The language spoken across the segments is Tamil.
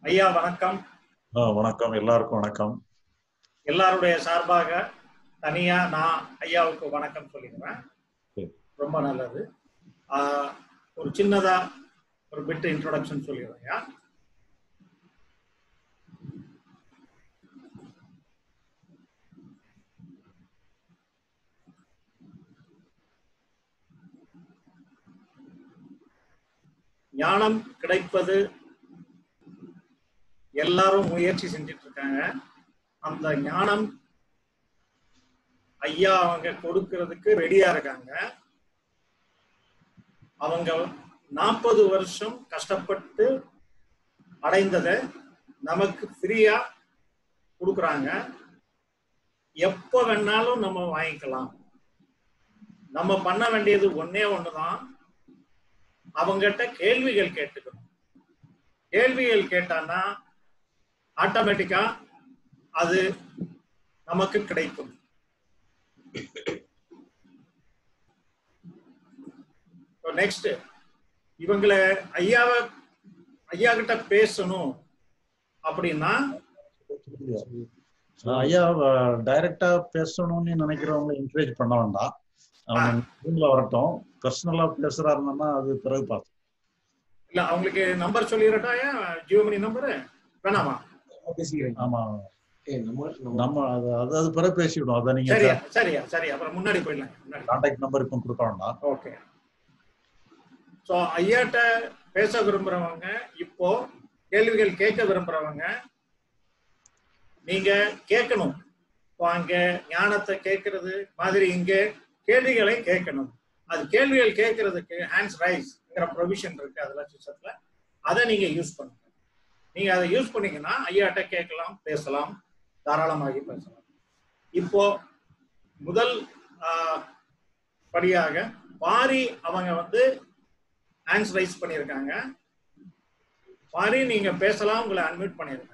ஐயா வணக்கம் ஆ, வணக்கம் எல்லாருக்கும் வணக்கம் எல்லாருடைய சார்பாக தனியா நான் ஐயாவுக்கு வணக்கம் சொல்லிக்கிறேன் சரி. ரொம்ப நல்லது ஆஹ், ஒரு சின்னதா ஒரு பிட் இன்ட்ரோடக்ஷன் சொல்லிடுறேன் ஐயா ஞானம் கிடைப்பது எல்லாரும் முயற்சி செஞ்சுட்டு இருக்காங்க அந்த ஞானம் ஐயா அவங்க கொடுக்கறதுக்கு ரெடியா இருக்காங்க அவங்க நாற்பது வருஷம் கஷ்டப்பட்டு அடைந்ததை நமக்கு ஃப்ரீயா கொடுக்குறாங்க எப்போ வேணாலும் நம்ம வாங்கிக்கலாம் நம்ம பண்ண வேண்டியது ஒண்ணே ஒண்ணுதான் அவங்ககிட்ட கேள்விகள் கேட்டுக்கணும் கேள்விகள் கேட்டான்னா ஆட்டோமேட்டிக்கா அது நமக்கு கிடைக்கும் நெக்ஸ்ட் இவங்களை ஐயாவை ஐயா கிட்ட பேசணும் அப்படின்னா ஆ, ஐயா டைரக்டா பேசணும்னு நினைக்கிறவங்க என்கரேஜ் பண்ண வேண்டாம் அவங்க ரூம்ல வரட்டும் பர்சனலா பேசுறா இருந்தா அது பிறகு பார்த்து இல்ல அவங்களுக்கு நம்பர் சொல்லிடட்டா ஜியோமணி நம்பரு வேணாமா ஆமா நம்ம அது அது அது பிறகு பேசிவிடும் அதை நீங்க சரியா சரியா சரி அப்புறம் முன்னாடி போயிடலாம் முன்னாடி கான்டாக்ட் நம்பர் இப்போ கொடுக்க வேண்டாம் ஓகே ஸோ ஐயாட்ட பேச விரும்புறவங்க இப்போ கேள்விகள் கேட்க விரும்புறவங்க நீங்க கேட்கணும் இப்போ அங்க ஞானத்தை கேட்கறது மாதிரி இங்க கேள்விகளை கேட்கணும் அது கேள்விகள் கேட்கறதுக்கு ஹேண்ட்ஸ் ரைஸ்ங்கிற ப்ரொவிஷன் இருக்கு அதுல சிஸ்டத்துல அதை நீங்க யூஸ் பண்ணுங்க நீங்க அதை யூஸ் பண்ணீங்கன்னா ஐயாட்ட கேட்கலாம் பேசலாம் தாராளமாகி பேசலாம் இப்போ முதல் ஆஹ், படியாக பாரி அவங்க வந்து ஹேண்ட்ஸ் ரைஸ் பண்ணியிருக்காங்க பாரி நீங்க பேசலாம் உங்களை அன்மியூட் பண்ணிருக்கேன்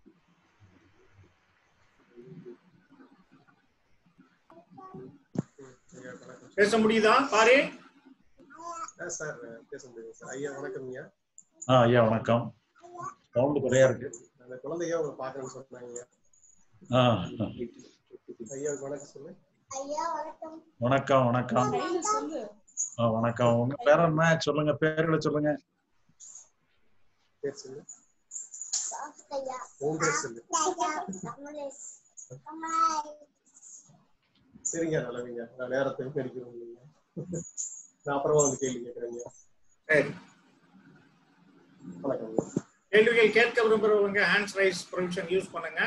பேச முடியுதா பாரி சார் பேச முடியும் சார் ஐயா வணக்கம் ஐயா ஆ ஐயா வணக்கம் சவுண்டு குறையா இருக்கு அந்த குழந்தையா உங்களை பார்க்கணும்னு சொன்னாங்க ஆ ஐயாவுக்கு வணக்கம் சொல்லு வணக்கம் வணக்கம் ஆ, வணக்கம் உங்க பேர் என்ன சொல்லுங்க பேர்களை சொல்லுங்க பேர் சொல்லு உன் பேர் சொல்லு சரிங்க நல்லவங்க நான் நேரத்துக்கு படிக்கிறோம் இல்லைங்க நான் அப்புறமா வந்து கேள்வி கேட்குறேங்க சரி வணக்கம் கேள்விகள் கேட்க விரும்புறவங்க ஹேண்ட்ஸ் ரைஸ் ப்ரொவிஷன் யூஸ் பண்ணுங்க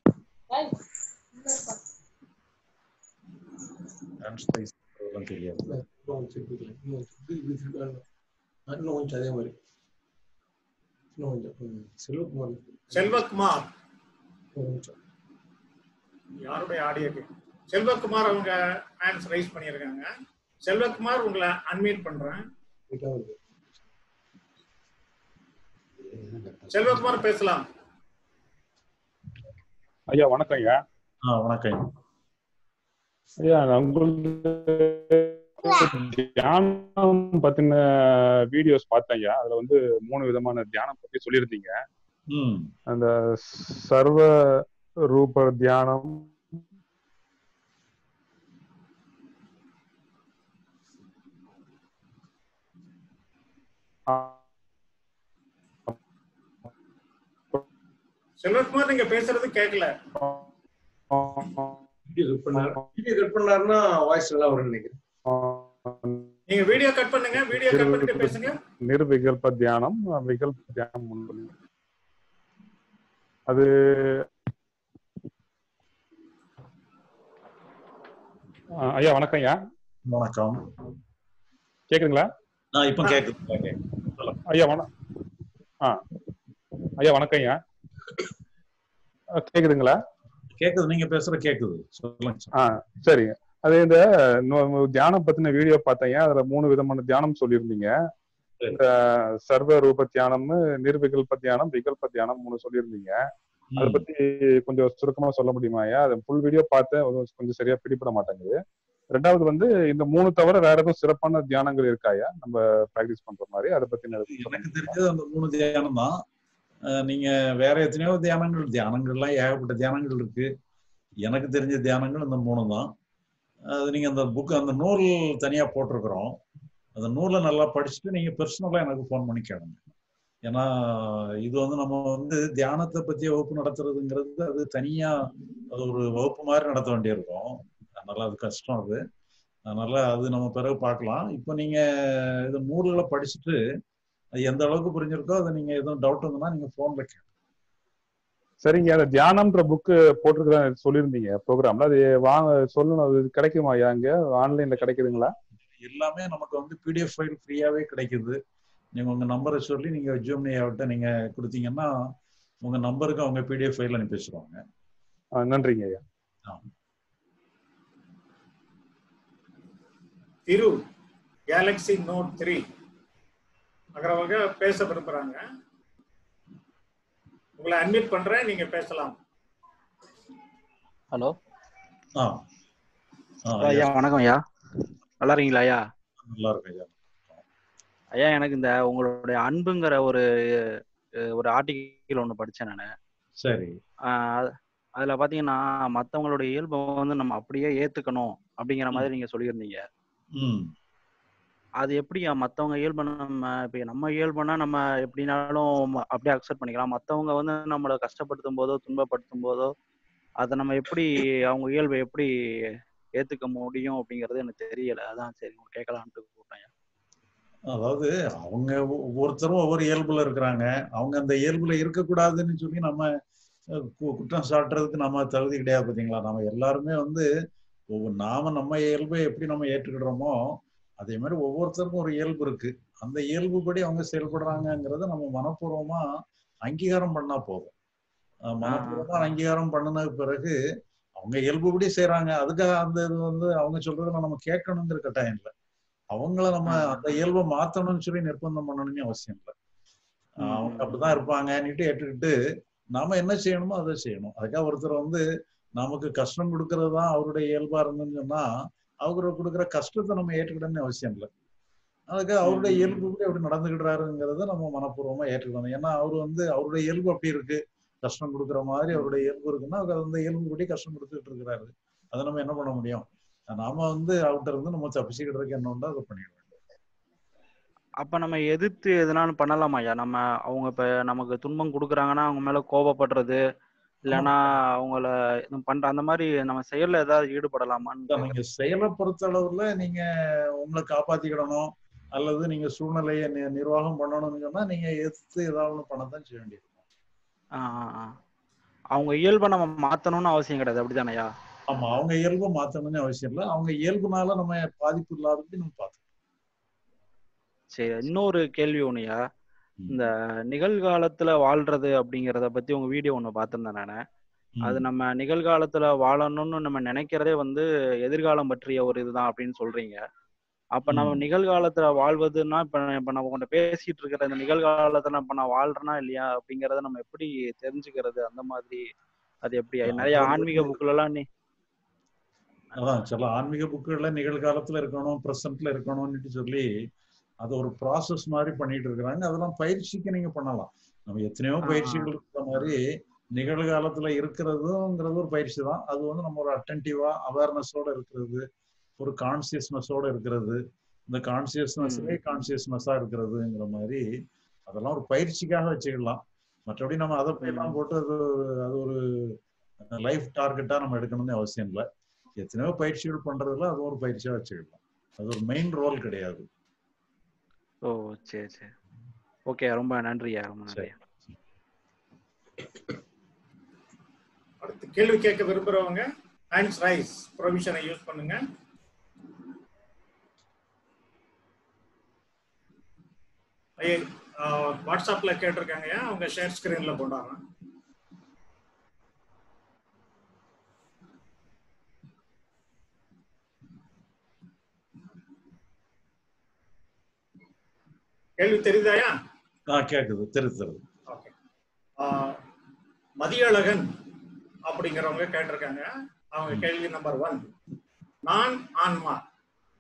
Hands raise அதெல்லாம் தெரியாது இன்னும் கொஞ்சம் அதே மாதிரி இன்னும் கொஞ்சம் ம், செல்வகுமார் செல்வகுமார் இன்னும் கொஞ்சம் யாருடைய ஆடியோ செல்வகுமார் அவங்க ஹேண்ட்ஸ் ரைஸ் பண்ணியிருக்காங்க செல்வகுமார் உங்களை அன்மியூட் பண்றேன் கிட்ட வருது செல்வகுமார் பேசலாம் ஐயா வணக்கம் ஐயா ஆ வணக்கம் ஐயா நான் உங்களுக்கு தியானம் பத்தின வீடியோஸ் பார்த்தேன் ஐயா அதுல வந்து மூணு விதமான தியானம் பத்தி சொல்லியிருந்தீங்க ம் அந்த சர்வ ரூப தியானம் செல்வகுமார் நீங்க பேசுறது கேட்கல வீடியோ கட் பண்ணாரு வீடியோ கட் பண்ணாருன்னா வாய்ஸ் நல்லா வரும்னு நினைக்கிறேன் நீங்க வீடியோ கட் பண்ணுங்க வீடியோ கட் பண்ணிட்டு பேசுங்க நிர்விகல்ப தியானம் விகல்ப தியானம் ஒன்று. அது ஆ, ஐயா வணக்கம் ஐயா வணக்கம் கேக்குதுங்களா ஆ இப்போ கேக்குது கேக்குது. சொல்லுங்க ஐயா வண ஆ ஐயா வணக்கம் ஐயா ஆ, கேக்குதுங்களா கேக்குது நீங்க பேசுற கேக்குது சொல்லுங்க சார். ஆ சரிங்க அது இந்த நோ- தியானம் பத்தின வீடியோ பார்த்தேன் அதுல மூணு விதமான தியானம் சொல்லியிருந்தீங்க சரி. இந்த சர்வ ரூப தியானம்னு நிர்விகல்ப தியானம் விகல்ப தியானம் மூணு சொல்லியிருந்தீங்க அதை ம். பத்தி கொஞ்சம் சுருக்கமா சொல்ல முடியுமா ஐயா அது ஃபுல் வீடியோ பார்த்தேன் அது கொஞ்சம் சரியா பிடிபட மாட்டேங்குது ரெண்டாவது வந்து இந்த மூணு தவிர வேற எதுவும் சிறப்பான தியானங்கள் இருக்காயா நம்ம பிராக்டிஸ் பண்ற மாதிரி அதை பத்தி எனக்கு சொல்ல எனக்கு தெரிஞ்சது அந்த மூணு தியானம் தான் அஹ் நீங்க வேற எத்தனையோ தியானங்கள் தியானங்கள்லாம் ஏகப்பட்ட தியானங்கள் இருக்கு எனக்கு தெரிஞ்ச தியானங்கள் இந்த மூணு தான் அது நீங்க அந்த புக் அந்த நூல் தனியா போட்டிருக்கிறோம் அந்த நூலை நல்லா படிச்சுட்டு நீங்க பர்சனலா எனக்கு ஃபோன் பண்ணி கேளுங்க ஏன்னா இது வந்து நம்ம வந்து தியானத்தை பத்தி வகுப்பு நடத்துறதுங்கிறது அது தனியா அது ஒரு வகுப்பு மாதிரி நடத்த வேண்டியிருக்கும் அதனால அது கஷ்டம் அது அதனால அது நம்ம பிறகு பார்க்கலாம் இப்போ நீங்க இது நூல்களை படிச்சுட்டு அது எந்த அளவுக்கு புரிஞ்சிருக்கோ அதை நீங்க எதுவும் டவுட் இருந்ததுன்னா நீங்க போன்ல கேளுங்க சரிங்க அந்த தியானம்ன்ற புக்கு போட்டிருக்கிறதா சொல்லியிருந்தீங்க ப்ரோக்ராம்ல அது வாங்க சொல்லணும் அது கிடைக்குமா ஐயா இங்க ஆன்லைன்ல கிடைக்குதுங்களா எல்லாமே நமக்கு வந்து பிடிஎஃப் ஃபைல் ஃப்ரீயாவே கிடைக்குது நீங்க உங்க நம்பரை சொல்லி நீங்க ஜூம்னியாவிட்ட நீங்க கொடுத்தீங்கன்னா உங்க நம்பருக்கு அவங்க பிடிஎஃப் ஃபைல் அனுப்பி வச்சிருவாங்க ஆ, நன்றிங்க ஐயா திரு கேலக்ஸி நோட் த்ரீ அகிறவங்க பேச விரும்புறாங்க உங்களை அட்மிட் பண்றேன் நீங்க பேசலாம் ஹலோ ஆ ஆ ஐயா வணக்கம் ஐயா நல்லா இருக்கீங்களா ஐயா நல்லா இருக்கு ஐயா ஐயா எனக்கு இந்த உங்களுடைய அன்புங்கிற ஒரு அஹ், ஒரு ஆர்டிகிள் ஒன்று படித்தேன் நான் சரி அதில் பார்த்தீங்கன்னா மற்றவங்களுடைய இயல்பை வந்து நம்ம அப்படியே ஏற்றுக்கணும் அப்படிங்கிற மாதிரி நீங்கள் சொல்லியிருந்தீங்க ம் அது எப்படி மற்றவங்க இயல்பை நம்ம இப்போ நம்ம இயல்புனா நம்ம எப்படினாலும் ம- அப்படியே அக்செப்ட் பண்ணிக்கலாம் மற்றவங்க வந்து நம்மளை கஷ்டப்படுத்தும் போதோ துன்பப்படுத்தும் போதோ அதை நம்ம எப்படி அவங்க இயல்பை எப்படி ஏற்றுக்க முடியும் அப்படிங்கிறது எனக்கு தெரியல அதான் சரி உங்க கேட்கலான்ட்டு கூப்பிட்டேன் அதாவது அவங்க ஒ- ஒவ்வொருத்தரும் ஒவ்வொரு இயல்புல இருக்கிறாங்க அவங்க அந்த இயல்புல இருக்கக்கூடாதுன்னு சொல்லி நம்ம அஹ், கு- குற்றம் சாட்டுறதுக்கு நம்ம தகுதி கிடையாது பாத்தீங்களா நம்ம எல்லாருமே வந்து ஒவ்வொரு நாம நம்ம இயல்பை எப்படி நம்ம ஏற்றுக்கிடுறோமோ அதே மாதிரி ஒவ்வொருத்தருக்கும் ஒரு இயல்பு இருக்கு அந்த இயல்புபடி அவங்க செயல்படுறாங்கங்கிறத நம்ம மனப்பூர்வமா அங்கீகாரம் பண்ணா போதும் அஹ், மனப்பூர்வமா அங்கீகாரம் பண்ணின பிறகு அவங்க இயல்புபடி செய்றாங்க அதுக்காக அந்த இது வந்து அவங்க சொல்றதை நம்ம கேட்கணுங்கிற கட்டாயம் இல்லை அவங்கள நம்ம அந்த இயல்பை மாத்தணும்னு சொல்லி நிர்பந்தம் பண்ணணும்னு அவசியம் இல்லை ஆஹ் அவங்க அப்படிதான் இருப்பாங்கன்னுட்டு ஏற்றுக்கிட்டு நாம என்ன செய்யணுமோ அதை செய்யணும் அதுக்காக ஒருத்தர் வந்து நமக்கு கஷ்டம் கொடுக்கறது தான் அவருடைய இயல்பா இருந்துன்னு சொன்னா அவருக்கு கொடுக்குற கஷ்டத்தை நம்ம ஏற்றுக்கிடணும்னு அவசியம் இல்லை அதுக்கு அவருடைய இயல்பு கூட எப்படி நடந்துக்கிடுறாருங்கிறத நம்ம மனப்பூர்வமா ஏற்றுக்கணும் ஏன்னா அவர் வந்து அவருடைய இயல்பு அப்படி இருக்கு கஷ்டம் கொடுக்குற மாதிரி அவருடைய இயல்பு இருக்குன்னா அவர் அந்த இயல்பு படி கஷ்டம் கொடுத்துட்டு இருக்கிறாரு அதை நம்ம என்ன பண்ண முடியும் நாம வந்து அவர்கிட்ட இருந்து நம்ம தப்பிச்சுக்கிட்டதுக்கு என்ன உண்டோ அதை பண்ணிடுவோம் அப்ப நம்ம எதிர்த்து எதுனாலும் பண்ணலாமா ஐயா நம்ம அவங்க இப்ப நமக்கு துன்பம் கொடுக்குறாங்கன்னா அவங்க மேல கோபப்படுறது இல்லைன்னா அவங்கள இது பண்ற அந்த மாதிரி நம்ம செயல்ல ஏதாவது ஈடுபடலாமான்னு அதான் நீங்க செயலை பொறுத்த அளவுல நீங்க உங்களை காப்பாத்திக்கிடணும் அல்லது நீங்க சூழ்நிலையை நி- நிர்வாகம் பண்ணணும்னு சொன்னா நீங்க எதிர்த்து ஏதாவது ஒண்ணு பண்ணத்தான் செய்ய வேண்டியது ஆ, ஆ, ஆ. அவங்க இயல்பை நம்ம மாத்தணும்னு அவசியம் கிடையாது அப்படிதானேயா ஆமா அவங்க இயல்பை மாத்தணும்னு அவசியம் இல்லை அவங்க இயல்புனால நம்ம பாதிப்பு இல்லாதபடி நம்ம பார்த்துக்கணும் சரி இன்னொரு கேள்வி ஒண்ணுயா இந்த நிகழ்காலத்துல வாழ்றது அப்படிங்கறத பத்தி உங்க வீடியோ ஒண்ணு பார்த்திருந்தேன் நானு அது நம்ம நிகழ்காலத்துல வாழணும்னு நம்ம நினைக்கிறதே வந்து எதிர்காலம் பற்றிய ஒரு இதுதான் அப்படின்னு சொல்றீங்க அப்ப நம்ம ம். நிகழ்காலத்துல வாழ்வதுன்னா இப்ப இப்ப நம்ம உங்கள்ட்ட பேசிட்டு இருக்கிற இந்த நிகழ்காலத்துல இப்ப நான் வாழ்றேனா இல்லையா அப்படிங்கறத நம்ம எப்படி தெரிஞ்சுக்கிறது அந்த மாதிரி அது எப்படி நிறைய அது ஆன்மீக புக்ல எல்லாம் நீ அதான் சில ஆன்மீக புக்குகள்ல நிகழ்காலத்துல இருக்கணும் ப்ரெசன்ட்ல இருக்கணும்னு சொல்லி அது ஒரு ப்ராசஸ் மாதிரி பண்ணிட்டு இருக்கிறாங்க அதெல்லாம் பயிற்சிக்கு நீங்க பண்ணலாம் நம்ம எத்தனையோ ஆ, ஆ. பயிற்சிகள் இருக்கிற மாதிரி நிகழ்காலத்துல இருக்கிறதுங்கிறது ஒரு பயிற்சி தான் அது வந்து நம்ம ஒரு அட்டன்டிவா அவேர்னஸோட இருக்கிறது ஒரு கான்சியஸ்னஸோட இருக்கிறது இந்த கான்சியஸ்னஸ்லேயே கான்சியஸ்னஸா இருக்கிறதுங்கிற மாதிரி அதெல்லாம் ஒரு பயிற்சிக்காக வச்சுக்கலாம் மற்றபடி நம்ம அதை எல்லாம் போட்டு அது ஒரு- அது ஒரு லைஃப் டார்கெட்டா நம்ம எடுக்கணும்னு அவசியம் இல்லை எத்தனையோ பயிற்சிகள் பண்றதுல அது ஒரு பயிற்சியா வச்சுக்கலாம் அது ஒரு மெயின் ரோல் கிடையாது ஓ சரி சரி ஓகே ரொம்ப நன்றியா ரொம்ப நன்றியா அடுத்து கேள்வி கேட்க விரும்புறவங்க ஹேண்ட்ஸ் ரைஸ் ப்ரொவிஷனை யூஸ் பண்ணுங்க ஐயா, ஆ, வாட்ஸ்அப்ல கேட்டிருக்காங்க அவங்க ஷேர் ஸ்கிரீன்ல போடுறாங்க கேள்வி தெரியுதாயா ஆ கேக்குது தெரியுது தெரியுது ஓகே மதியழகன் அப்படிங்கிறவங்க கேட்டிருக்காங்க அவங்க கேள்வி நம்பர் ஒன் நான் ஆன்மா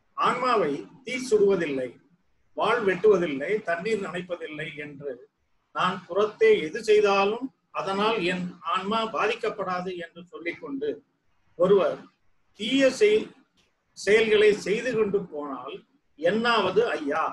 ஆன்மாவை தீ சுடுவதில்லை வாள் வெட்டுவதில்லை தண்ணீர் நனைப்பதில்லை என்று நான் புறத்தே எது செய்தாலும் அதனால் என் ஆன்மா பாதிக்கப்படாது என்று சொல்லிக்கொண்டு ஒருவர் தீய செய் செயல்களை செய்து கொண்டு போனால் என்னாவது ஐயா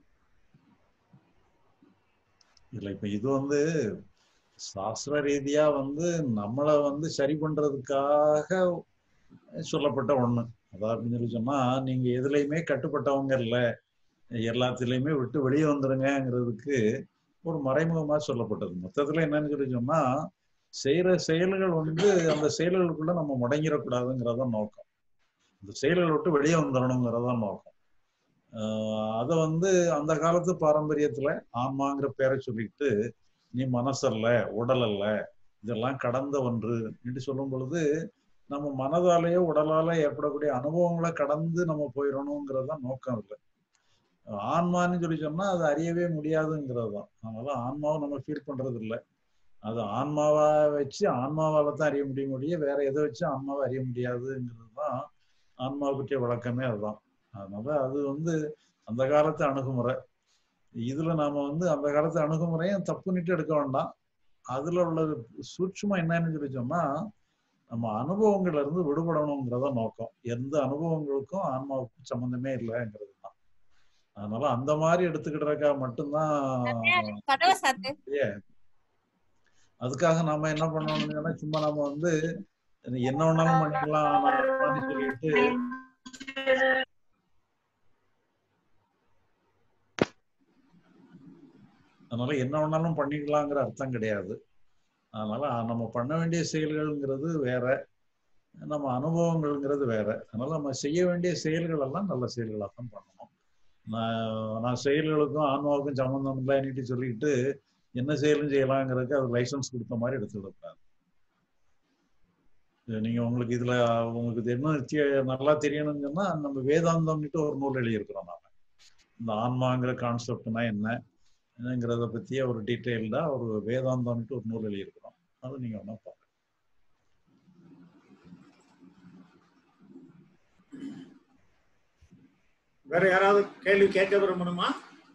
இல்ல இப்ப இது வந்து சாஸ்திர ரீதியா வந்து நம்மளை வந்து சரி பண்றதுக்காக சொல்லப்பட்ட ஒண்ணு அதாவது அப்படின்னு சொல்லி சொன்னா நீங்க எதுலையுமே கட்டுப்பட்டவங்க இல்ல எல்லாத்துலயுமே விட்டு வெளியே வந்துருங்கிறதுக்கு ஒரு மறைமுகமா சொல்லப்பட்டது மொத்தத்துல என்னன்னு சொல்லி சொன்னா செய்யற செயல்கள் வந்து அந்த செயல்களுக்குள்ள நம்ம முடங்கிடக்கூடாதுங்கிறதான் நோக்கம் இந்த செயல்களை விட்டு வெளியே வந்துடணுங்கிறதான் நோக்கம் ஆஹ் அதை வந்து அந்த காலத்து பாரம்பரியத்துல ஆன்மாங்கிற பேரை சொல்லிட்டு நீ மனசல்ல உடல் அல்ல இதெல்லாம் கடந்த ஒன்று என்று சொல்லும் பொழுது நம்ம மனதாலேயோ உடலால ஏற்படக்கூடிய அனுபவங்களை கடந்து நம்ம போயிடணுங்கிறது தான் நோக்கம் இல்லை ஆன்மான்னு சொல்லி சொன்னா அது அறியவே முடியாதுங்கிறது தான் அதனால ஆன்மாவை நம்ம ஃபீல் பண்றது இல்லை அது ஆன்மாவா வச்சு ஆன்மாவால தான் அறிய முடிய முடியும் வேற எதை வச்சு ஆன்மாவை அறிய முடியாதுங்கிறது தான் ஆன்மாவை பற்றிய விளக்கமே அதுதான் அதனால அது வந்து அந்த காலத்து அணுகுமுறை இதுல நாம வந்து அந்த காலத்து அணுகுமுறையும் தப்புன்னுட்டு எடுக்க வேண்டாம் அதுல உள்ள சூட்சுமம் என்னன்னு சொல்லி சொன்னா நம்ம அனுபவங்கள்ல இருந்து விடுபடணுங்கிறத நோக்கம் எந்த அனுபவங்களுக்கும் ஆன்மாவுக்கும் சம்மந்தமே இல்லைங்கிறது தான் அதனால அந்த மாதிரி எடுத்துக்கிட்டதுக்காக மட்டும்தான் கதவை சாத்து அதுக்காக நாம என்ன பண்ணணும்னு சொன்னா சும்மா நம்ம வந்து என்ன வேணாலும் பண்ணிக்கலாம் ஆனாலும் சொல்லிட்டு அதனால என்ன வேணாலும் பண்ணிக்கலாங்கிற அர்த்தம் கிடையாது அதனால நம்ம பண்ண வேண்டிய செயல்கள்ங்கிறது வேற நம்ம அனுபவங்கள்ங்கிறது வேற அதனால நம்ம செய்ய வேண்டிய செயல்கள் எல்லாம் நல்ல செயல்களாக தான் பண்ணணும் நான் நான் செயல்களுக்கும் ஆன்மாவுக்கும் சம்மந்தம் இல்லைன்னுட்டு சொல்லிட்டு என்ன செயலும் செய்யலாங்கிறதுக்கு அது லைசன்ஸ் கொடுத்த மாதிரி எடுத்துக்கிடக்கூடாது நீங்க உங்களுக்கு இதுல உங்களுக்கு இது என்ன தெ- நல்லா தெரியணும்னு சொன்னா நம்ம வேதாந்தம்னுட்டு ஒரு நூல் எழுதியிருக்கிறோம் நாம இந்த ஆன்மாங்கிற கான்செப்ட்னா என்னங்கிறத பத்தியே ஒரு டீட்டெயில்டா ஒரு வேதாந்தம்னுட்டு ஒரு நூல் எழுதியிருக்கிறோம் அது நீங்க வேணா பாருங்க வேற யாராவது கேள்வி கேட்க விரும்பணுமா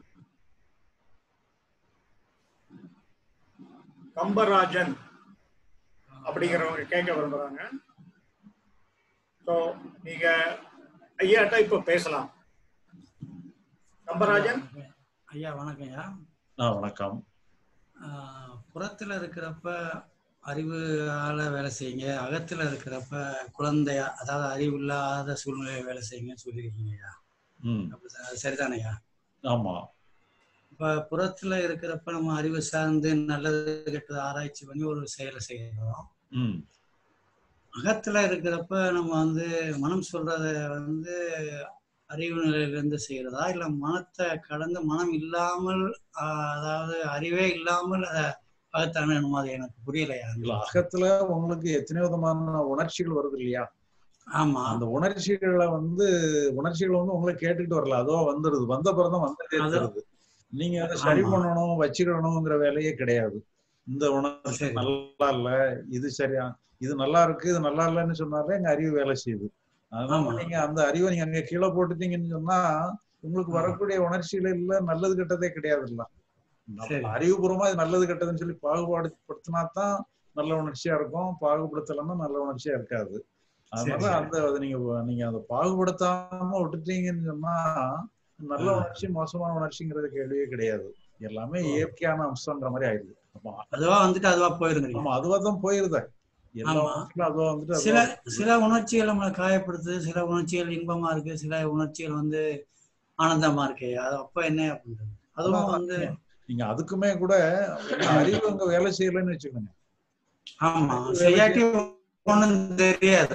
கம்பராஜன் அப்படிங்கிறவங்க கேட்க விரும்புறாங்க ஸோ நீங்க ஐயாட்ட இப்ப பேசலாம் கம்பராஜன் ஐயா வணக்கம் ஐயா ஆ வணக்கம் ஆஹ் புறத்துல இருக்கிறப்ப அறிவால வேலை செய்யுங்க அகத்துல இருக்கிறப்ப குழந்தையா அதாவது அறிவு இல்லாத சூழ்நிலையை வேலை செய்யுங்கன்னு சொல்லியிருக்கீங்க ஐயா ம் அப்படி அது சரிதானே ஐயா ஆமா இப்ப புறத்துல இருக்கிறப்ப நம்ம அறிவு சார்ந்து நல்லது கெட்டது ஆராய்ச்சி பண்ணி ஒரு செயலை செய்யறோம் ம் அகத்துல இருக்கிறப்ப நம்ம வந்து மனம் சொல்றத வந்து அறிவு நிலையிலிருந்து செய்யறதா இல்ல மனத்தை கடந்து மனம் இல்லாமல் ஆஹ் அதாவது அறிவே இல்லாமல் அதை அகத்தை அணுகணுமா அது எனக்கு புரியலையா இல்ல அகத்துல உங்களுக்கு எத்தனை விதமான உணர்ச்சிகள் வருது இல்லையா ஆமா அந்த உணர்ச்சிகளை வந்து உணர்ச்சிகள் வந்து உங்களை கேட்டுக்கிட்டு வரல அதோ வந்துடுது வந்த பிறதான் வந்துட்டே அது- இருக்கிறது நீங்க அதை சரி ஆமா. பண்ணணும் வச்சுக்கணுங்கிற வேலையே கிடையாது இந்த உணர்ச்சி சரி. நல்லா இல்ல இது சரியா இது நல்லா இருக்கு இது நல்லா இல்லைன்னு சொன்னாலே எங்க அறிவு வேலை செய்யுது அதனால ஆமா. நீங்க அந்த அறிவை நீங்க அங்க கீழே போட்டுட்டீங்கன்னு சொன்னா உங்களுக்கு ஆமா. வரக்கூடிய உணர்ச்சிகள் இல்ல நல்லது கெட்டதே கிடையாதுல்ல சரி. நம்ம அறிவுபூர்வமா இது நல்லது கெட்டதுன்னு சொல்லி பாகுபாடு படுத்தினா தான் நல்ல உணர்ச்சியா இருக்கும் பாகுபடுத்தலைன்னா நல்ல உணர்ச்சியா இருக்காது அதனால சரி. அந்த அதை நீங்க நீங்க அதை பாகுபடுத்தாம விட்டுட்டீங்கன்னு சொன்னா நல்ல ஆ. உணர்ச்சி மோசமான உணர்ச்சிங்கிறது கேள்வியே கிடையாது எல்லாமே இயற்கையான அம்சம்ன்ற மாதிரி ஆயிடுது ஆமா அதுவா வந்துட்டு அதுவா போயிருங்க ஆமா அதுவா தான் போயிருத எல்லா ஆமா. உணர்ச்சிகளும் அதுவா வந்துட்டு சில அதுவா சில உணர்ச்சிகள் நம்மளை காயப்படுத்துது சில உணர்ச்சிகள் இன்பமா இருக்கு சில உணர்ச்சிகள் வந்து ஆனந்தமா இருக்கு அது அப்ப என்ன பண்றது அதுவும் அதான் வந்து நீங்க அதுக்குமே கூட உங்க அறிவு அங்க வேலை செய்யலைன்னு வச்சுக்கோங்க ஆமா செய்யாட்டி ஒண்ணும் தெரியாது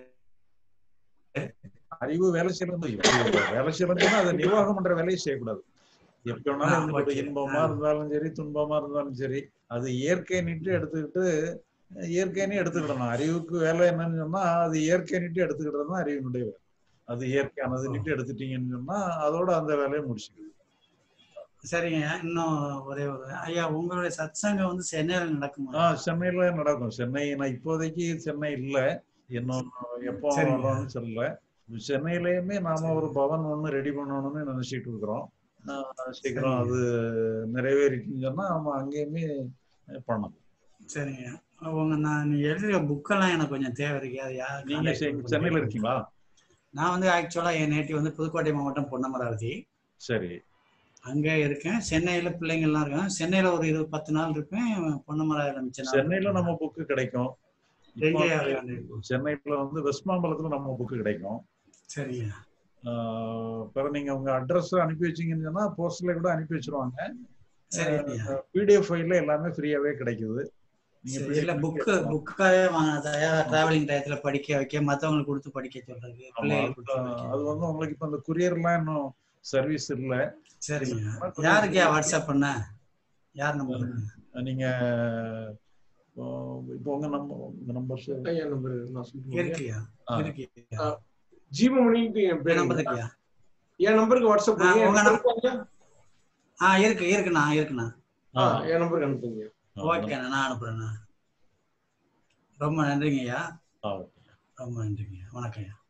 அறிவு வேலை செய்யணும் வேலை செய்யணும்னா அதை நிர்வாகம் பண்ற வேலையை செய்யக்கூடாது எப்படி வேணாலும் ஆ, உங்களுக்கு okay. இன்பமா ஆ. இருந்தாலும் சரி துன்பமா இருந்தாலும் சரி அது இயற்கை நிட்டு எடுத்துக்கிட்டு இயற்கைன்னு எடுத்துக்கிடணும் அறிவுக்கு வேலை என்னன்னு சொன்னா அது இயற்கை நிட்டு எடுத்துக்கிட்டது தான் அறிவினுடைய வேலை அது இயற்கையானது நிட்டு எடுத்துட்டீங்கன்னு சொன்னா அதோட அந்த வேலையை முடிச்சுக்கணும் சரிங்க இன்னும் ஒரே ஒரு ஐயா உங்களுடைய சத்சங்கம் வந்து சென்னையில நடக்குமா ஆஹ் சென்னையில நடக்கும் சென்னை நான் இப்போதைக்கு சென்னை இல்ல இன்னும் எப்போ சரிங்க. வரும்னு சொல்லல சென்னையிலயுமே நாம ஒரு பவன் ஒண்ணு ரெடி பண்ணணும்னு நினைச்சிட்டு இருக்கிறோம் ஆஹ் சீக்கிரம் அது நிறைவேறிட்டுன்னு சொன்னா நம்ம அங்கேயுமே பண்ணலாம் சரிங்க உங்க நான் நீ எழுதிய புக்கெல்லாம் எனக்கு கொஞ்சம் தேவை இருக்கு அது யார் நீங்க contact செ- பண்ண சென்னையில முடியுமா? இருக்கீங்களா நான் வந்து ஆக்சுவலா என் நேட்டிவ் வந்து புதுக்கோட்டை மாவட்டம் பொன்னமராவதி சரி அங்க இருக்கேன் சென்னையில பிள்ளைங்க எல்லாம் இருக்காங்க சென்னையில ஒரு இருபது பத்து நாள் இருப்பேன் பொன்னமராவதியில மிச்ச நாள் சென்னையில நம்ம புக்கு கிடைக்கும் இப்போ ரெண்டே வந்து ஆள் சென்னையில வந்து வெஸ்ட் மாம்பலத்துல நம்ம புக்கு கிடைக்கும் சரிங்க ஆஹ் பிறகு நீங்க உங்க அட்ரஸ் அனுப்பி வச்சீங்கன்னு சொன்னா போஸ்ட்ல கூட அனுப்பி வச்சிருவாங்க சரிங்க பிடிஎஃப் ஃபைல்ல எல்லாமே ஃப்ரீயாவே கிடைக்குது நீங்க சரி, PDF இல்ல பண்ணி புக்கு கேட்கலாம். புக்காவே வாங்கினதா டிராவலிங் டயத்துல படிக்க வைக்க மத்தவங்களுக்கு கொடுத்து படிக்க சொல்றது ஆமா, பிள்ளைகளுக்கு கொடுத்து அது- படிக்க அது வந்து உங்களுக்கு இப்ப இந்த குரியர்லாம் இன்னும் சர்வீஸ் இல்ல சரிங்க யாருக்கே வாட்ஸ்அப் பண்ண யார் நம்பர் நீங்க இப்போ இப்போ உங்க நம்பர் உங்க நம்பர் ஐயா நம்பர் நான் சொல்றேன் இருக்கியா ஆ. இருக்கியா ஜீவமணிக்கு என் பேர் நம்பர் இருக்கியா என் நம்பருக்கு வாட்ஸ்அப் ஆ, பண்ணுங்க உங்க என் நம்பர் நம்பருக்கு ஆ இருக்கு இருக்குண்ணா இருக்குண்ணா ஆ, என் நம்பருக்கு அனுப்புங்க ஓகேண்ணா நான் அனுப்புறேண்ணா ரொம்ப நன்றிங்க ஐயா ஆ, ரொம்ப நன்றிங்க ஐயா வணக்கம் ஐயா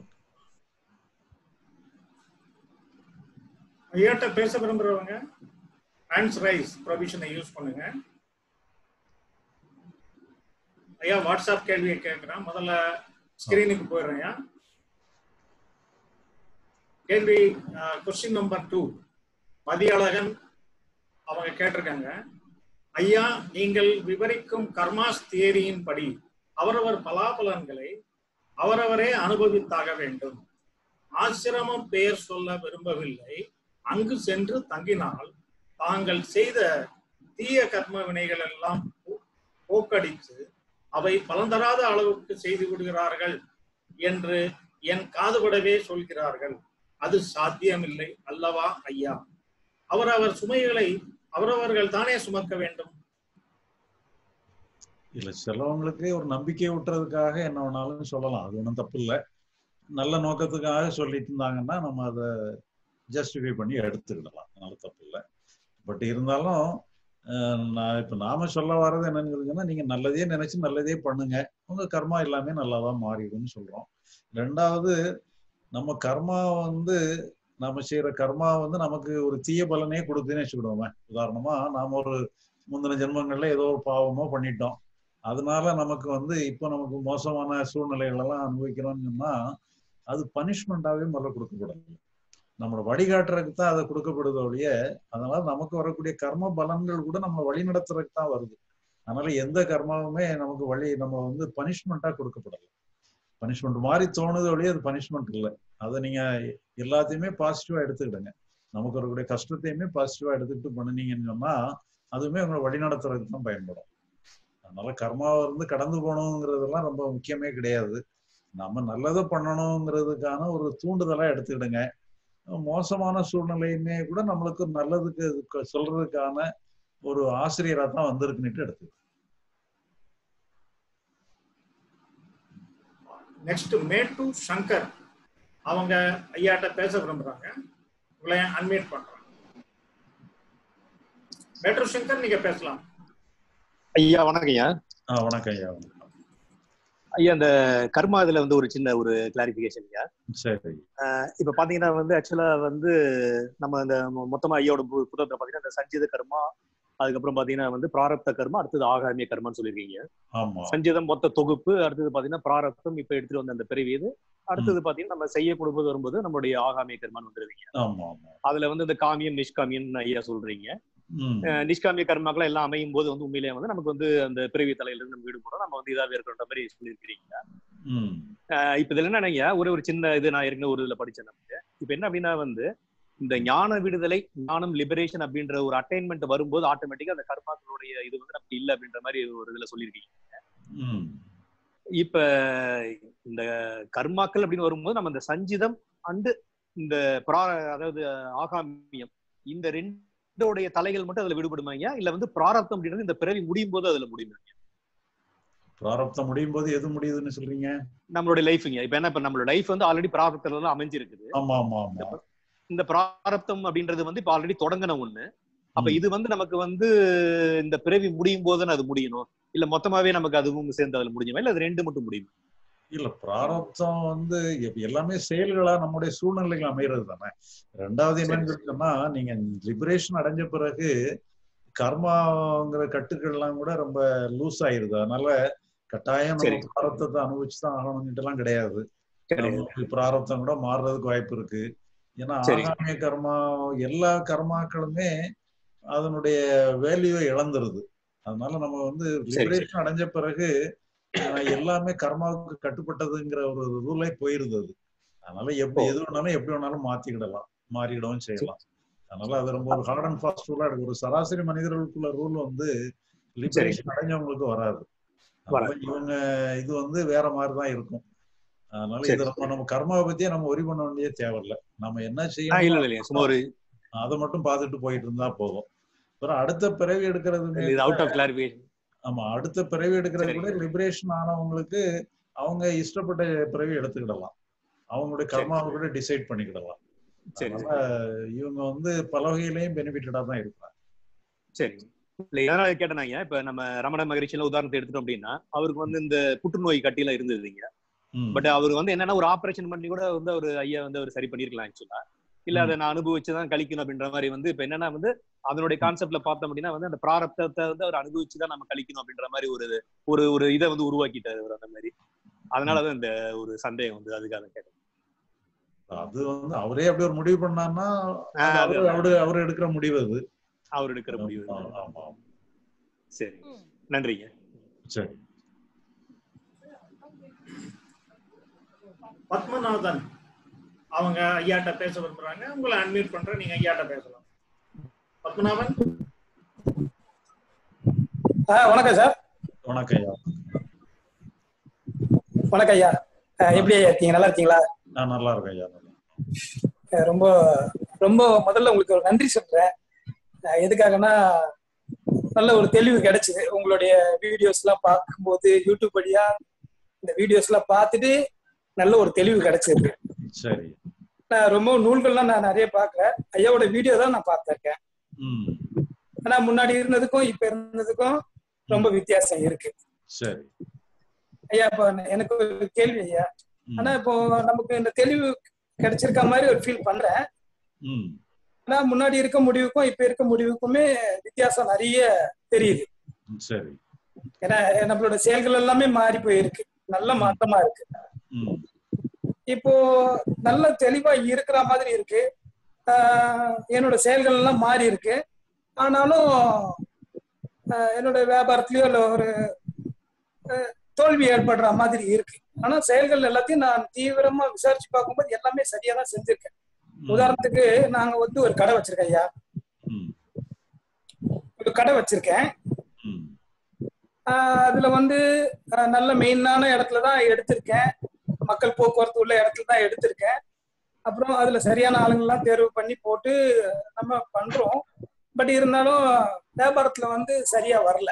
ஐயாட்ட பேச விரும்புறவங்க ஹேண்ட்ஸ் ரைஸ் ப்ரொவிஷனை யூஸ் பண்ணுங்க ஐயா வாட்ஸ்அப் கேள்வியை கேட்கிறேன் முதல்ல ஸ்கிரீனுக்கு போயிடுறேன் ஐயா கேள்வி கொஸ்டின் நம்பர் டூ மதியழகன் அவங்க கேட்டிருக்காங்க ஐயா நீங்கள் விவரிக்கும் கர்மாஸ் தியரியின் படி அவரவர் பலாபலன்களை அவரவரே அனுபவித்தாக வேண்டும் ஆசிரமம் பெயர் சொல்ல விரும்பவில்லை அங்கு சென்று தங்கினால் தாங்கள் செய்த தீய கர்ம வினைகள் எல்லாம் போ- போக்கடித்து அவை பலந்தராத அளவுக்கு செய்து விடுகிறார்கள் என்று என் காதுபடவே சொல்கிறார்கள் அது சாத்தியமில்லை அல்லவா ஐயா அவரவர் சுமைகளை அவரவர்கள் தானே சுமக்க வேண்டும் இல்ல சிலவங்களுக்கு ஒரு நம்பிக்கை விட்டுறதுக்காக என்ன வேணாலும் சொல்லலாம் அது ஒன்றும் தப்பு இல்லை நல்ல நோக்கத்துக்காக சொல்லிட்டு இருந்தாங்கன்னா நம்ம அதை ஜஸ்டிஃபை பண்ணி எடுத்துக்கிடலாம் அதனால தப்பு இல்லை பட் இருந்தாலும் அஹ், நான் இப்ப நாம சொல்ல வர்றது என்னன்னு நீங்க நல்லதே நினைச்சு நல்லதே பண்ணுங்க உங்க கர்மா எல்லாமே நல்லாதான் மாறிடும்னு சொல்றோம் ரெண்டாவது நம்ம கர்மா வந்து நம்ம செய்யற கர்மா வந்து நமக்கு ஒரு தீய பலனே கொடுக்குதுன்னு வச்சுக்கிடுவோமே உதாரணமா நாம ஒரு முந்தின ஜென்மங்கள்ல ஏதோ ஒரு பாவமோ பண்ணிட்டோம் அதனால நமக்கு வந்து இப்போ நமக்கு மோசமான சூழ்நிலைகள் எல்லாம் அனுபவிக்கிறோம்னு சொன்னா அது பனிஷ்மெண்டாவே முதல்ல கொடுக்கக்கூடாது நம்மளை வழிகாட்டுறதுக்கு தான் அதை கொடுக்கப்படுது ஒழிய அதனால நமக்கு வரக்கூடிய கர்ம பலன்கள் கூட நம்ம வழி நடத்துறதுக்கு தான் வருது அதனால எந்த கர்மாவுமே நமக்கு வழி நம்ம வந்து பனிஷ்மெண்டா கொடுக்கப்படல பனிஷ்மெண்ட் மாதிரி தோணுது ஒழிய அது பனிஷ்மெண்ட் இல்லை அதை நீங்க எல்லாத்தையுமே பாசிட்டிவா எடுத்துக்கிடுங்க நமக்கு வரக்கூடிய கஷ்டத்தையுமே பாசிட்டிவா எடுத்துக்கிட்டு பண்ணுனீங்கன்னு சொன்னா அதுவுமே உங்களை வழி நடத்துறதுக்கு தான் பயன்படும் அதனால கர்மாவை இருந்து கடந்து போகணுங்கிறதெல்லாம் ரொம்ப முக்கியமே கிடையாது நம்ம நல்லதை பண்ணணுங்கிறதுக்கான ஒரு தூண்டுதலா எடுத்துக்கிடுங்க மோசமான சூழ்நிலையுமே கூட நம்மளுக்கு நல்லதுக்கு இதுக்கு சொல்றதுக்கான ஒரு ஆசிரியரா தான் வந்திருக்குன்னுட்டு எடுத்து நெக்ஸ்ட் மேட்டு சங்கர் அவங்க ஐயாட்ட பேச விரும்புறாங்க உங்களை அன்மியூட் பண்றாங்க மேட்டு சங்கர் நீங்க பேசலாம் ஐயா வணக்கம் ஐயா ஆஹ் வணக்கம் ஐயா ஐயா இந்த கர்மா இதுல வந்து ஒரு சின்ன ஒரு கிளாரிபிகேஷன் ஐயா சரி இப்ப பாத்தீங்கன்னா வந்து ஆக்சுவலா வந்து நம்ம இந்த மொ- மொத்தமா ஐயாவோட பு- புத்தகத்துல பாத்தீங்கன்னா இந்த சஞ்சித கர்மா அதுக்கப்புறம் பாத்தீங்கன்னா வந்து பிராரப்த கர்மா அடுத்தது ஆகாமிய கர்மான்னு சொல்லியிருக்கீங்க ஆமா சஞ்சிதம் மொத்த தொகுப்பு அடுத்தது பாத்தீங்கன்னா பிராரப்தம் இப்ப எடுத்துட்டு வந்த அந்த பிறவி இது அடுத்தது பாத்தீங்கன்னா நம்ம செய்ய கொடுப்பது வரும்போது நம்மளுடைய ஆகாமிய கர்மான்னு வந்துருவீங்க ஆமா ஆமா அதுல வந்து இந்த காமியம் நிஷ்காமியம் ஐயா சொல்றீங்க ம் அஹ் நிஷ்காமிய கர்மாக்கள் எல்லாம் அமையும் போது வந்து உண்மையிலேயே வந்து நமக்கு வந்து அந்த பிறவி தலையில இருந்து நம்ம விடுபடும் நம்ம வந்து இதாவே இருக்கிற மாதிரி சொல்லியிருக்கிறீங்க ம் அஹ் இப்ப இதுல என்னன்னா ஒரு ஒரு சின்ன இது நான் ஏற்கனவே ஒரு இதுல படிச்சேன் நமக்கு இப்ப என்ன அப்படின்னா வந்து இந்த ஞான விடுதலை ஞானம் லிபரேஷன் அப்படின்ற ஒரு அட்டைன்மெண்ட் வரும்போது ஆட்டோமேட்டிக்கா அந்த கர்மாக்களுடைய இது வந்து நமக்கு இல்ல அப்படின்ற மாதிரி ஒரு இதுல சொல்லியிருக்கீங்க ம் இப்ப இந்த கர்மாக்கள் அப்படின்னு வரும்போது நம்ம இந்த சஞ்சிதம் அண்டு இந்த பிரா அதாவது ஆகாமியம் இந்த ரெண்டோடைய தலைகள் மட்டும் அதுல விடுபடுமாங்க இல்ல வந்து பிராரப்தம் அப்படின்றது இந்த பிறவி முடியும் போது அதுல முடியுமா பிராரப்தம் முடியும் போது எது முடியுதுன்னு சொல்றீங்க நம்மளுடைய லைஃப்ங்க இப்ப என்ன இப்ப நம்மளோட லைஃப் வந்து ஆல்ரெடி பிராரப்தத்துல தான் அமைஞ்சிருக்குது ஆமா ஆமா ஆமா இந்த பிராரப்தம் அப்படின்றது வந்து இப்ப ஆல்ரெடி தொடங்கின ஒண்ணு அப்ப ம். இது வந்து நமக்கு வந்து இந்த பிறவி முடியும் போது அது முடியணும் இல்ல மொத்தமாவே நமக்கு அதுவும் சேர்ந்து அதுல முடியுமா இல்ல அது ரெண்டு மட்டும் முடியுமா இல்ல பிராரப்தம் வந்து எப்- எல்லாமே செயல்களா நம்முடைய சூழ்நிலைகள் அமைகிறது தானே ரெண்டாவது என்னன்னு சரி. சொன்னா நீங்க லிபரேஷன் அடைஞ்ச பிறகு கர்மாங்கிற கட்டுக்கள் எல்லாம் கூட ரொம்ப லூஸ் ஆயிருது அதனால கட்டாயம் சரி. நம்ம பிராரப்தத்தை அனுபவிச்சுதான் ஆகணும்னுட்டு எல்லாம் கிடையாது கிடையாது நமக்கு பிராரப்தம் கூட மாறுறதுக்கு வாய்ப்பு இருக்கு ஏன்னா சரி. ஆகாமிய கர்மா எல்லா கர்மாக்களுமே அதனுடைய வேல்யூவை இழந்துருது அதனால நம்ம வந்து சரி. லிபரேஷன் அடைஞ்ச பிறகு அஹ், எல்லாமே கர்மாவுக்கு கட்டுப்பட்டதுங்கிற ஒரு ரூலே போயிருது அது அதனால எப்படி ஓ. எது வேணாலும் எப்படி வேணாலும் மாத்திக்கிடலாம் மாறிடவும் செய்யலாம் அதனால அது ரொம்ப ஒரு ஹார்ட் அண்ட் ஃபாஸ்ட் ரூலா இருக்கு ஒரு சராசரி மனிதர்களுக்குள்ள ரூல் வந்து லிபரேஷன் அடைஞ்சவங்களுக்கு வராது அதனால வராது. இவங்க இது வந்து வேற மாதிரி தான் இருக்கும் அதனால சரி. இது நம்ம நம்ம கர்மாவை பத்தியே நம்ம ஒரி பண்ண வேண்டிய தேவையில்ல நம்ம என்ன ஆ, இல்ல செய்யணும் இல்ல இல்லையா சும்மா ஒரு அதை மட்டும் பார்த்துட்டு போயிட்டு இருந்தா போதும் அப்புறம் அடுத்த பிறவி எடுக்கிறதுமே இது அவுட் ஆஃப் கிளாரிபிகேஷன் ஆமா அடுத்த பிறவி எடுக்கிறது சரி. கூட லிபரேஷன் ஆனவங்களுக்கு அவங்க இஷ்டப்பட்ட பிறவி எடுத்துக்கிடலாம் அவங்களுடைய சரி. கர்மாவை கூட டிசைட் பண்ணிக்கிடலாம் சரி அதனால இவங்க வந்து பல வகையிலையும் பெனிஃபிட்டடா தான் இருப்பாங்க சரி இல்ல எதனால கேட்டேனாங்க இப்ப நம்ம ரமண மகரிஷில உதாரணத்தை எடுத்துட்டோம் அப்படின்னா அவருக்கு வந்து இந்த புற்றுநோய் கட்டிலாம் இருந்ததுங்க ம். பட் அவர் வந்து என்னன்னா ஒரு ஆபரேஷன் பண்ணி கூட வந்து அவர் ஐயா வந்து அவர் சரி பண்ணிருக்கலாம் ஆக்சுவலா இல்ல அதை நான் அனுபவிச்சுதான் கழிக்கணும் அப்படின்ற மாதிரி வந்து இப்ப என்னன்னா வந்து அதனுடைய கான்செப்ட்ல பார்த்தோம் அப்படின்னா வந்து அந்த பிராரப்தத்தை வந்து அவர் அனுபவிச்சுதான் நம்ம கழிக்கணும் அப்படின்ற மாதிரி ஒரு ஒரு ஒரு இதை வந்து உருவாக்கிட்டாரு அவர் அந்த மாதிரி அதனாலதான் இந்த ஒரு சந்தேகம் வந்து அதுக்காக கேட்டேன் அது வந்து அவரே அப்படி ஒரு முடிவு பண்ணான்னா ஆ, அது அது- அவரு அவரு அவர் எடுக்கிற முடிவு அது அவர் எடுக்கிற முடிவு ஆமா, ஆமா. சரி நன்றிங்க சரி பத்மநாதன் அவங்க ஐயாட்ட பேச விரும்புறாங்க உங்களை அன்மியூட் பண்றேன் நீங்க ஐயாட்ட பேசலாம் பத்மநாபன் ஆ, வணக்கம் சார் வணக்கம் ஐயா வணக்கம் ஐயா ஆ, எப்படி ஐயா இருக்கீங்க நல்லா இருக்கீங்களா நான் நல்லா இருக்கேன் ஐயா நல்லா இருக்கேன். ஆ, ரொம்ப ரொம்ப முதல்ல உங்களுக்கு ஒரு நன்றி சொல்றேன் ஆ, எதுக்காகன்னா நல்ல ஒரு தெளிவு கிடைச்சது உங்களுடைய வீடியோஸ் எல்லாம் பார்க்கும்போது யூடியூப் வழியா இந்த வீடியோஸ் எல்லாம் பார்த்துட்டு நல்ல ஒரு தெளிவு கிடைச்சிருக்கு சரி நான் ரொம்ப நூல்கள்லாம் நான் நிறைய பார்க்கல ஐயாவோட வீடியோ தான் நான் பார்த்திருக்கேன் ம் ஆனா முன்னாடி இருந்ததுக்கும் இப்ப இருந்ததுக்கும் ரொம்ப வித்தியாசம் இருக்கு சரி ஐயா இப்போ எனக்கு ஒரு கேள்வி ஐயா ம். ஆனா இப்போ நமக்கு இந்த தெளிவு கிடைச்சிருக்க மாதிரி ஒரு ஃபீல் பண்றேன் ம் ஆனா முன்னாடி இருக்க முடிவுக்கும் இப்ப இருக்க முடிவுக்குமே வித்தியாசம் நிறைய தெரியுது சரி ஏன்னா நம்மளோட செயல்கள் எல்லாமே மாறி போயிருக்கு நல்ல மாற்றமா இருக்கு ம் இப்போ நல்ல தெளிவா இருக்கிற மாதிரி இருக்கு ஆஹ் என்னோட செயல்கள் எல்லாம் மாறி இருக்கு ஆனாலும் ஆஹ் என்னோட வியாபாரத்திலயோ இல்ல ஒரு ஆஹ் தோல்வி ஏற்படுற மாதிரி இருக்கு ஆனா செயல்கள் எல்லாத்தையும் நான் தீவிரமா விசாரிச்சு பார்க்கும்போது எல்லாமே சரியா தான் செஞ்சிருக்கேன் உதாரணத்துக்கு நாங்க வந்து ஒரு கடை வச்சிருக்கேன் ஐயா ம் ஒரு கடை வச்சிருக்கேன் ம் ஆஹ் அதுல வந்து ஆஹ் நல்ல மெயினான இடத்துல தான் எடுத்திருக்கேன் மக்கள் போக்குவரத்து உள்ள இடத்துல தான் எடுத்திருக்கேன் அப்புறம் அதுல சரியான ஆளுங்கள்லாம் தேர்வு பண்ணி போட்டு நம்ம பண்றோம் பட் இருந்தாலும் வியாபாரத்துல வந்து சரியா வரல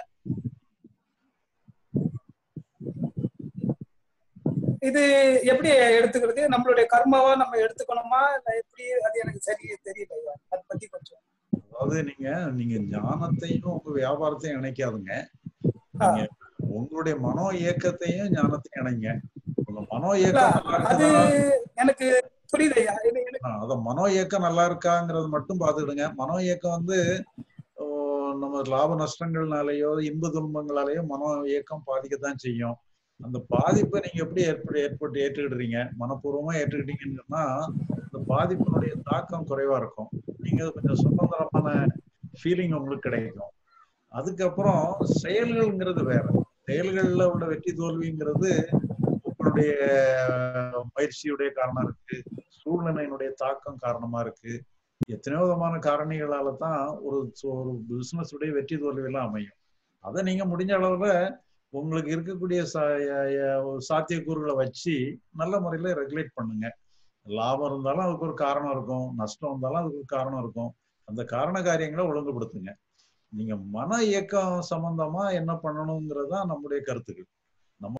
இது எப்படி எடுத்துக்கிறது நம்மளுடைய கர்மாவா நம்ம எடுத்துக்கணுமா இல்ல எப்படி அது எனக்கு சரி தெரியல ஐயா அதை பத்தி கொஞ்சம் அதாவது நீங்க நீங்க ஞானத்தையும் உங்க வியாபாரத்தையும் இணைக்காதுங்க நீங்க உங்களுடைய மனோ இயக்கத்தையும் ஞானத்தையும் இணைங்க உங்க மனோ இல்ல, இயக்கம் நல்லா அது இருக்குதா? எனக்கு புரியுது ஐயா இது எனக்கு ஆ, அத மனோ இயக்கம் நல்லா இருக்காங்கிறது மட்டும் பார்த்துக்கிடுங்க மனோ இயக்கம் வந்து ஓ, நம்ம லாப நஷ்டங்கள்னாலயோ இன்ப துன்பங்களாலேயோ மனோ இயக்கம் பாதிக்கத்தான் செய்யும் அந்த பாதிப்பை நீங்க எப்படி ஏற்பட்டு ஏற்பட்டு ஏற்றுக்கிடுறீங்க மனப்பூர்வமா ஏற்றுக்கிட்டீங்கன்னு சொன்னா அந்த பாதிப்பினுடைய தாக்கம் குறைவா இருக்கும் நீங்க கொஞ்சம் சுதந்திரமான ஃபீலிங் உங்களுக்கு கிடைக்கும் அதுக்கப்புறம் செயல்கள்ங்கிறது வேற செயல்கள்ல உள்ள வெற்றி தோல்விங்கிறது உங்களுடைய பயிற்சியுடைய காரணம் இருக்கு சூழ்நிலையினுடைய தாக்கம் காரணமா இருக்கு எத்தனையோ விதமான காரணிகளால தான் ஒரு சு- ஒரு பிசினஸ் உடைய வெற்றி தோல்வி எல்லாம் அமையும் அதை நீங்க முடிஞ்ச அளவுல உங்களுக்கு இருக்கக்கூடிய சா- ய- ய- ஒரு சாத்தியக்கூறுகளை வச்சு நல்ல முறையில ரெகுலேட் பண்ணுங்க லாபம் இருந்தாலும் அதுக்கு ஒரு காரணம் இருக்கும் நஷ்டம் இருந்தாலும் அதுக்கு ஒரு காரணம் இருக்கும் அந்த காரண காரியங்களை ஒழுங்குபடுத்துங்க நீங்க மன இயக்கம் சம்பந்தமா என்ன பண்ணணுங்கிறது தான் நம்முடைய கருத்துக்கள் நம்ம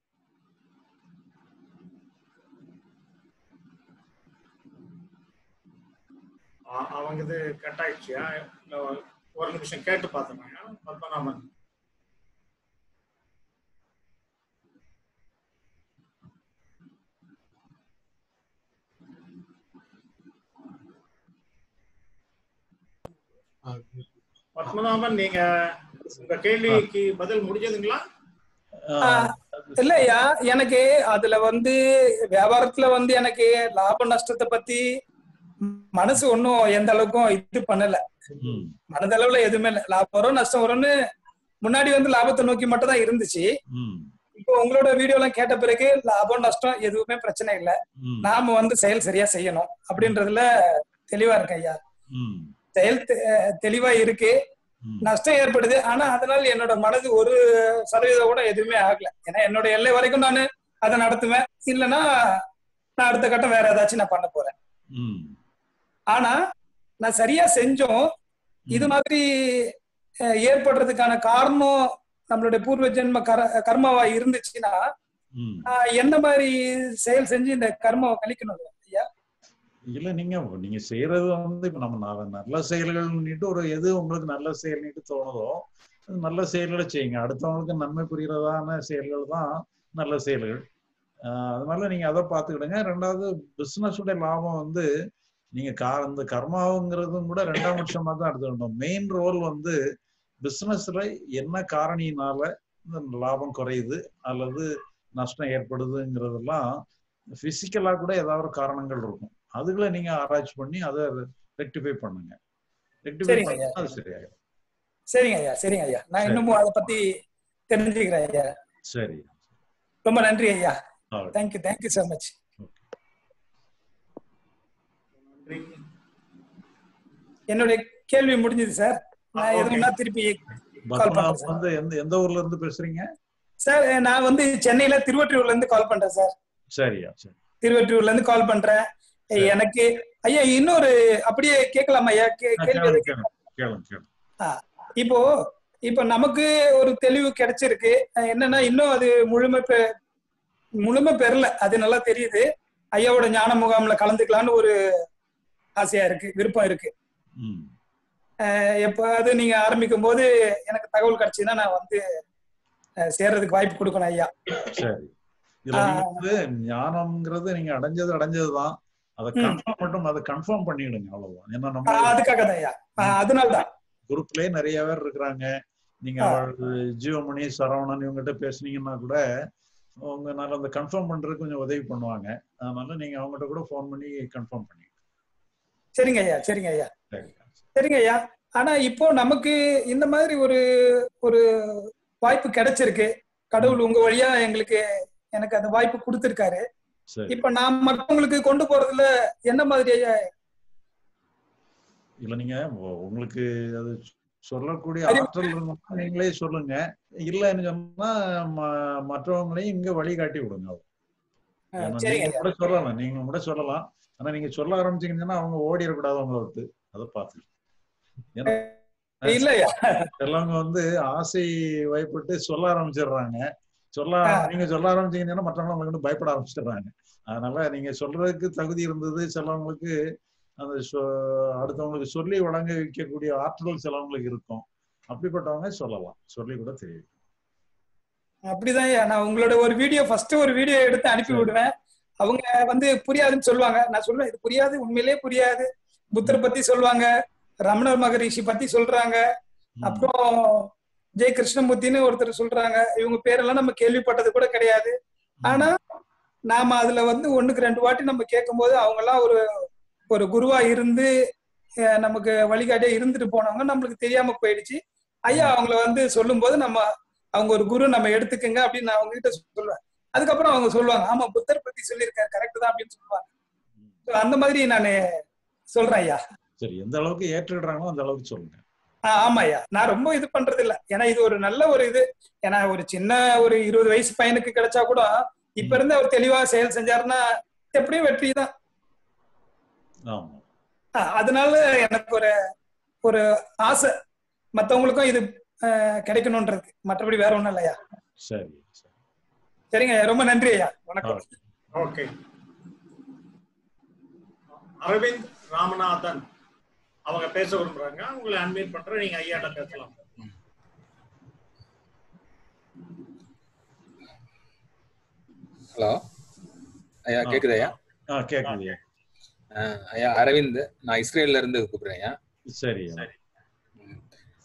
அ- அவங்க இது கட் ஆயிடுச்சியா இல்ல ஒரு நிமிஷம் கேட்டு பார்த்தோம்யா பத்மநாபன் பத்மநாபன் நீங்க உங்க கேள்விக்கு பதில் முடிஞ்சதுங்களா ஆஹ் இல்லையா எனக்கு அதுல வந்து வியாபாரத்துல வந்து எனக்கு லாப நஷ்டத்தை பத்தி மனசு ஒன்றும் எந்த அளவுக்கும் இது பண்ணல ம் மனதளவுல எதுவுமே இல்லை லாபம் வரும் நஷ்டம் வரும்னு முன்னாடி வந்து லாபத்தை நோக்கி மட்டும் தான் இருந்துச்சு ம் இப்போ உங்களோட வீடியோ எல்லாம் கேட்ட பிறகு லாபம் நஷ்டம் எதுவுமே பிரச்சனை இல்லை ம் நாம வந்து செயல் சரியா செய்யணும் அப்படின்றதுல தெளிவா இருக்கு ஐயா ம் செயல் தெ- தெளிவா இருக்கு ம் நஷ்டம் ஏற்படுது ஆனா அதனால என்னோட மனது ஒரு சதவீதம் கூட எதுவுமே ஆகல ஏன்னா என்னோட எல்லை வரைக்கும் நான் அதை நடத்துவேன் இல்லைன்னா நான் அடுத்த கட்டம் வேற ஏதாச்சும் நான் பண்ண போறேன் ம் ஆனா நான் சரியா செஞ்சோம் இது மாதிரி அஹ், ஏற்படுறதுக்கான காரணம் நம்மளுடைய பூர்வ ஜென்ம கர கர்மாவா இருந்துச்சுன்னா ம் ஆஹ், என்ன மாதிரி செயல் செஞ்சு இந்த கர்மாவை கழிக்கணும் ஐயா இல்ல நீங்க நீங்க செய்யறது வந்து இப்ப நம்ம ந- நல்ல செயல்கள்னுட்டு ஒரு எது உங்களுக்கு நல்ல செயல்னுட்டு தோணுதோ அது நல்ல செயல்களை செய்யுங்க அடுத்தவங்களுக்கு நன்மை புரியறதான செயல்கள் தான் நல்ல செயல்கள் ஆஹ் அதனால நீங்க அதை பார்த்துக்கிடுங்க ரெண்டாவது business உடைய லாபம் வந்து நீங்க கா இந்த கர்மாவுங்கிறதும் கூட ரெண்டாம் பட்சமா தான் எடுத்துக்கணும் மெயின் ரோல் வந்து பிசினஸ்ல என்ன காரணியினால இந்த லாபம் குறையுது அல்லது நஷ்டம் ஏற்படுதுங்கிறதெல்லாம் பிசிக்கலா கூட ஏதாவது ஒரு காரணங்கள் இருக்கும் அதுகளை நீங்க ஆராய்ச்சி பண்ணி அதை ரெக்டிஃபை பண்ணுங்க ரெக்டிஃபை சரிங்க பண்ணா ஐயா. அது சரியாயிடும் சரிங்க ஐயா சரிங்க ஐயா நான் சரி. இன்னமும் அதை பத்தி தெரிஞ்சுக்கிறேன் ஐயா சரி ரொம்ப நன்றி ஐயா Alright. Thank you thank you so much என்னுடைய கேள்வி முடிஞ்சது சார் நான் okay. எதுவும்னா திருப்பி கால் பத்மநாபன் பண்றேன் சார் வந்து எந்த எந்த ஊர்ல இருந்து பேசுறீங்க சார் நான் வந்து சென்னையில திருவற்றியூர்ல இருந்து கால் பண்றேன் சார் சரியா சரி திருவற்றியூர்ல இருந்து கால் பண்றேன் சரி. எனக்கு ஐயா இன்னொரு அப்படியே கேட்கலாமா ஐயா கே- ஆ, கேள்வி கேளுங்க எதுவும் கேளுங்க கேளுங்க கேளுங்க ஆ, இப்போ இப்போ நமக்கு ஒரு தெளிவு கிடைச்சிருக்கு அஹ் என்னன்னா இன்னும் அது முழுமை பெ முழுமை பெறல அது நல்லா தெரியுது ஐயாவோட ஞான முகாம்ல கலந்துக்கலாம்னு ஒரு ஆசையா இருக்கு விருப்பம் இருக்கு ம் அஹ் எப்போது நீங்க ஆரம்பிக்கும் போது எனக்கு தகவல் கிடைச்சுன்னா நான் வந்து அஹ் சேர்றதுக்கு வாய்ப்பு கொடுக்கணும் ஐயா சரி இதுல ஆ. நீங்க வந்து ஞானம்ங்கிறது நீங்க அடைஞ்சது அடைஞ்சதுதான் அதை ம். கன்ஃபார்ம் மட்டும் அதை கன்ஃபார்ம் பண்ணிடுங்க அவ்வளவுதான் ஏன்னா ஆ, நம்ம அதுக்காக தான் ஐயா அதனால தான் குரூப்லயே நிறைய பேர் இருக்கிறாங்க நீங்க ஆ. அவள் ஜீவமணி சரவணன் இவங்ககிட்ட பேசுனீங்கன்னா கூட உங்களால அந்த கன்ஃபார்ம் பண்றதுக்கு கொஞ்சம் உதவி பண்ணுவாங்க அதனால நீங்க அவங்ககிட்ட கூட ஃபோன் பண்ணி கன்ஃபார்ம் பண்ணி சரிங்க ஐயா சரிங்க ஐயா சரி சரிங்க ஐயா ஆனா இப்போ நமக்கு இந்த மாதிரி ஒரு ஒரு வாய்ப்பு கிடைச்சிருக்கு கடவுள் உங்க வழியா எங்களுக்கு எனக்கு அந்த வாய்ப்பு கொடுத்திருக்காரு சரி இப்ப நான் மற்றவங்களுக்கு கொண்டு போறதுல என்ன மாதிரி ஐயா இல்ல நீங்க உ- உங்களுக்கு அது சொல்லக்கூடிய அறிவு- ஆற்றல் இருந்தா நீங்களே சொல்லுங்க இல்லைன்னு சொன்னா ம- மற்றவங்களையும் இங்க வழிகாட்டி விடுங்க அவ்வளவு. ஆ, ஏன்னா சரிங்க நீங்க ஐயா கூட சொல்லலாம் நீங்க கூட சொல்லலாம் ஆனா நீங்க சொல்ல ஆரம்பிச்சீங்கன்னா அவங்க ஓடிடக்கூடாது உங்களை விட்டு அதை பார்த்து ஏன்னா இல்ல ஐயா சிலவங்க வந்து ஆசை வயப்பட்டு சொல்ல ஆரம்பிச்சிடுறாங்க சொல்ல ஆ. நீங்க சொல்ல ஆரம்பிச்சீங்கன்னா மற்றவங்க உங்களுக்கு வந்து பயப்பட ஆரம்பிச்சிடுறாங்க அதனால நீங்க சொல்றதுக்கு தகுதி இருந்தது சிலவங்களுக்கு அந்த சொ- அடுத்தவங்களுக்கு சொல்லி வழங்க வைக்கக்கூடிய ஆற்றல் சிலவங்களுக்கு இருக்கும் அப்படிப்பட்டவங்க சொல்லலாம் சொல்லி கூட தெரியும் அப்படிதான் ஐயா நான் உங்களோட ஒரு வீடியோ ஃபர்ஸ்ட் ஒரு வீடியோ எடுத்து அனுப்பி சரி. விடுவேன் அவங்க வந்து புரியாதுன்னு சொல்லுவாங்க நான் சொல்லுவேன் இது புரியாது உண்மையிலேயே புரியாது புத்தர் பத்தி சொல்லுவாங்க ரமணர் மகரிஷி பத்தி சொல்றாங்க ம். அப்புறம் ஜெய் கிருஷ்ணமூர்த்தின்னு ஒருத்தர் சொல்றாங்க இவங்க பேரெல்லாம் நம்ம கேள்விப்பட்டது கூட கிடையாது ஆனா நாம அதுல வந்து ஒண்ணுக்கு ரெண்டு வாட்டி நம்ம கேட்கும்போது அவங்க எல்லாம் ஒரு ஒரு குருவா இருந்து அஹ், நமக்கு வழிகாட்டியா இருந்துட்டு போனவங்க நம்மளுக்கு தெரியாம போயிடுச்சு ஐயா அவங்கள வந்து சொல்லும்போது நம்ம அவங்க ஒரு குரு நம்ம எடுத்துக்கங்க அப்படின்னு நான் அவங்க கிட்ட சொல்லுவேன் அதுக்கப்புறம் அவங்க சொல்லுவாங்க ஆமா புத்தர் பத்தி சொல்லியிருக்காரு கரெக்ட் தான் அப்படின்னு சொல்லுவாங்க So, அந்த மாதிரி நான் சொல்றேன் ஐயா சரி எந்த அளவுக்கு ஏற்றுக்கிடுறாங்களோ அந்த அளவுக்கு சொல்லுங்க ஆ, ஆமா ஐயா நான் ரொம்ப இது பண்றது இல்ல ஏன்னா இது ஒரு நல்ல ஒரு இது ஏன்னா ஒரு சின்ன ஒரு இருபது வயசு பையனுக்கு கிடைச்சா கூட இப்ப இருந்து அவர் தெளிவா செயல் செஞ்சாருன்னா எப்படியும் வெற்றி தான் ஆமா அதனால எனக்கு ஒரு ஒரு ஆசை மத்தவங்களுக்கும் இது அஹ், கிடைக்கணும்ன்றது மற்றபடி வேற ஒண்ணும் இல்லையா சரி சரி சரிங்க ஐயா ரொம்ப நன்றி ஐயா வணக்கம் ஓகே அரவிந்த் ராமநாதன் அவங்க பேச விரும்புறாங்க உங்களை அன்மீட் பண்றேன் நீங்க ஐயாட்ட பேசலாம் ஹலோ ஐயா ஆ. கேக்குது ஐயா ஆ கேக்குது ஆ, ஐயா அரவிந்த் நான் இஸ்ரேல்ல இருந்து கூப்பிடுறேன் ஐயா சரி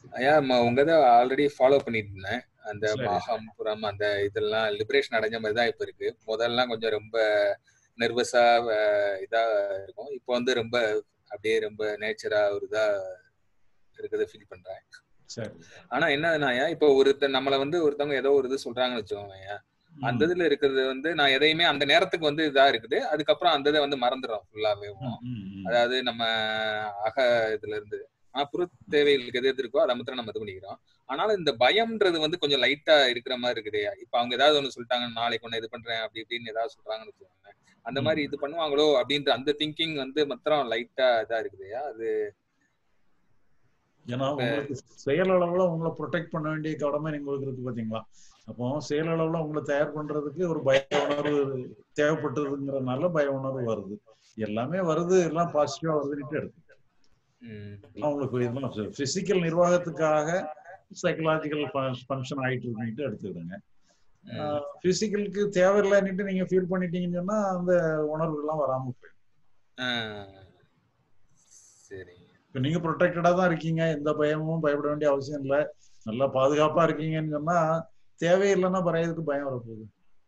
ஐயா ம- உங்க இதை ஆல்ரெடி ஃபாலோ பண்ணிட்டு இருந்தேன் அந்த சரி. மகாபுரம் அந்த இதெல்லாம் லிபரேஷன் அடைஞ்ச மாதிரி தான் இப்ப இருக்கு முதல்லாம் கொஞ்சம் ரொம்ப நர்வஸா இதா இருக்கும் இப்போ வந்து ரொம்ப அப்படியே ரொம்ப நேச்சரா ஒரு இதா இருக்கிறத ஃபீல் பண்றேன் சரி ஆனா என்னதுன்னா இப்போ ஒருத்தர் நம்மள வந்து ஒருத்தவங்க ஏதோ ஒரு இது சொல்றாங்கன்னு வச்சுக்கோங்க அந்த இதுல இருக்கிறது வந்து நான் எதையுமே அந்த நேரத்துக்கு வந்து இதா இருக்குது அதுக்கப்புறம் அந்த இதை வந்து மறந்துடுறோம் ஃபுல்லாவே அதாவது நம்ம அக இதுல இருந்து ஆனா புற தேவைகளுக்கு எது எது இருக்கோ அதை மாத்திரம் நம்ம இது பண்ணிக்கிறோம் ஆனாலும் இந்த பயம்ன்றது வந்து கொஞ்சம் லைட்டா இருக்கிற மாதிரி இருக்குது இப்ப அவங்க ஏதாவது ஒண்ணு சொல்லிட்டாங்க நாளைக்கு ஒண்ணு இது பண்றேன் அப்படி இப்படின்னு ஏதாவது சொல்றாங்கன்னு வச்சுக்கோங்க அந்த மாதிரி இது பண்ணுவாங்களோ அப்படின்ற அந்த திங்கிங் வந்து மாத்திரம் லைட்டா இதா இருக்குதுயா அது ஏன்னா உங்களுக்கு செயலளவுல உங்களை ப்ரொடெக்ட் பண்ண வேண்டிய கடமை உங்களுக்கு இருக்கு பாத்தீங்களா அப்போ செயலளவுல உங்களை தயார் பண்றதுக்கு ஒரு பய உணர்வு தேவைப்பட்டதுங்கிறதுனால பய உணர்வு வருது எல்லாமே வருது எல்லாம் பாசிட்டிவா வருதுன்னுட்டு எடுத்து எல்லாம் உங்களுக்கு இதெல்லாம் பிசிக்கல் நிர்வாகத்துக்காக சைக்கலாஜிக்கல் ஃபங்க்ஷன் ஆயிட்டு இருக்குன்ட்டு எடுத்துக்கிடுங்க பிசிக்கலுக்கு தேவையில்லைன்னுட்டு நீங்க ஃபீல் பண்ணிட்டீங்கன்னு சொன்னா அந்த உணர்வுகள்லாம் வராம போயிடும் சரி இப்ப நீங்க ப்ரொடெக்டடா தான் இருக்கீங்க எந்த பயமும் பயப்பட வேண்டிய அவசியம் இல்லை நல்லா பாதுகாப்பா இருக்கீங்கன்னு சொன்னா தேவையில்லைன்னா பறையதுக்கு பயம் வரப்போகுது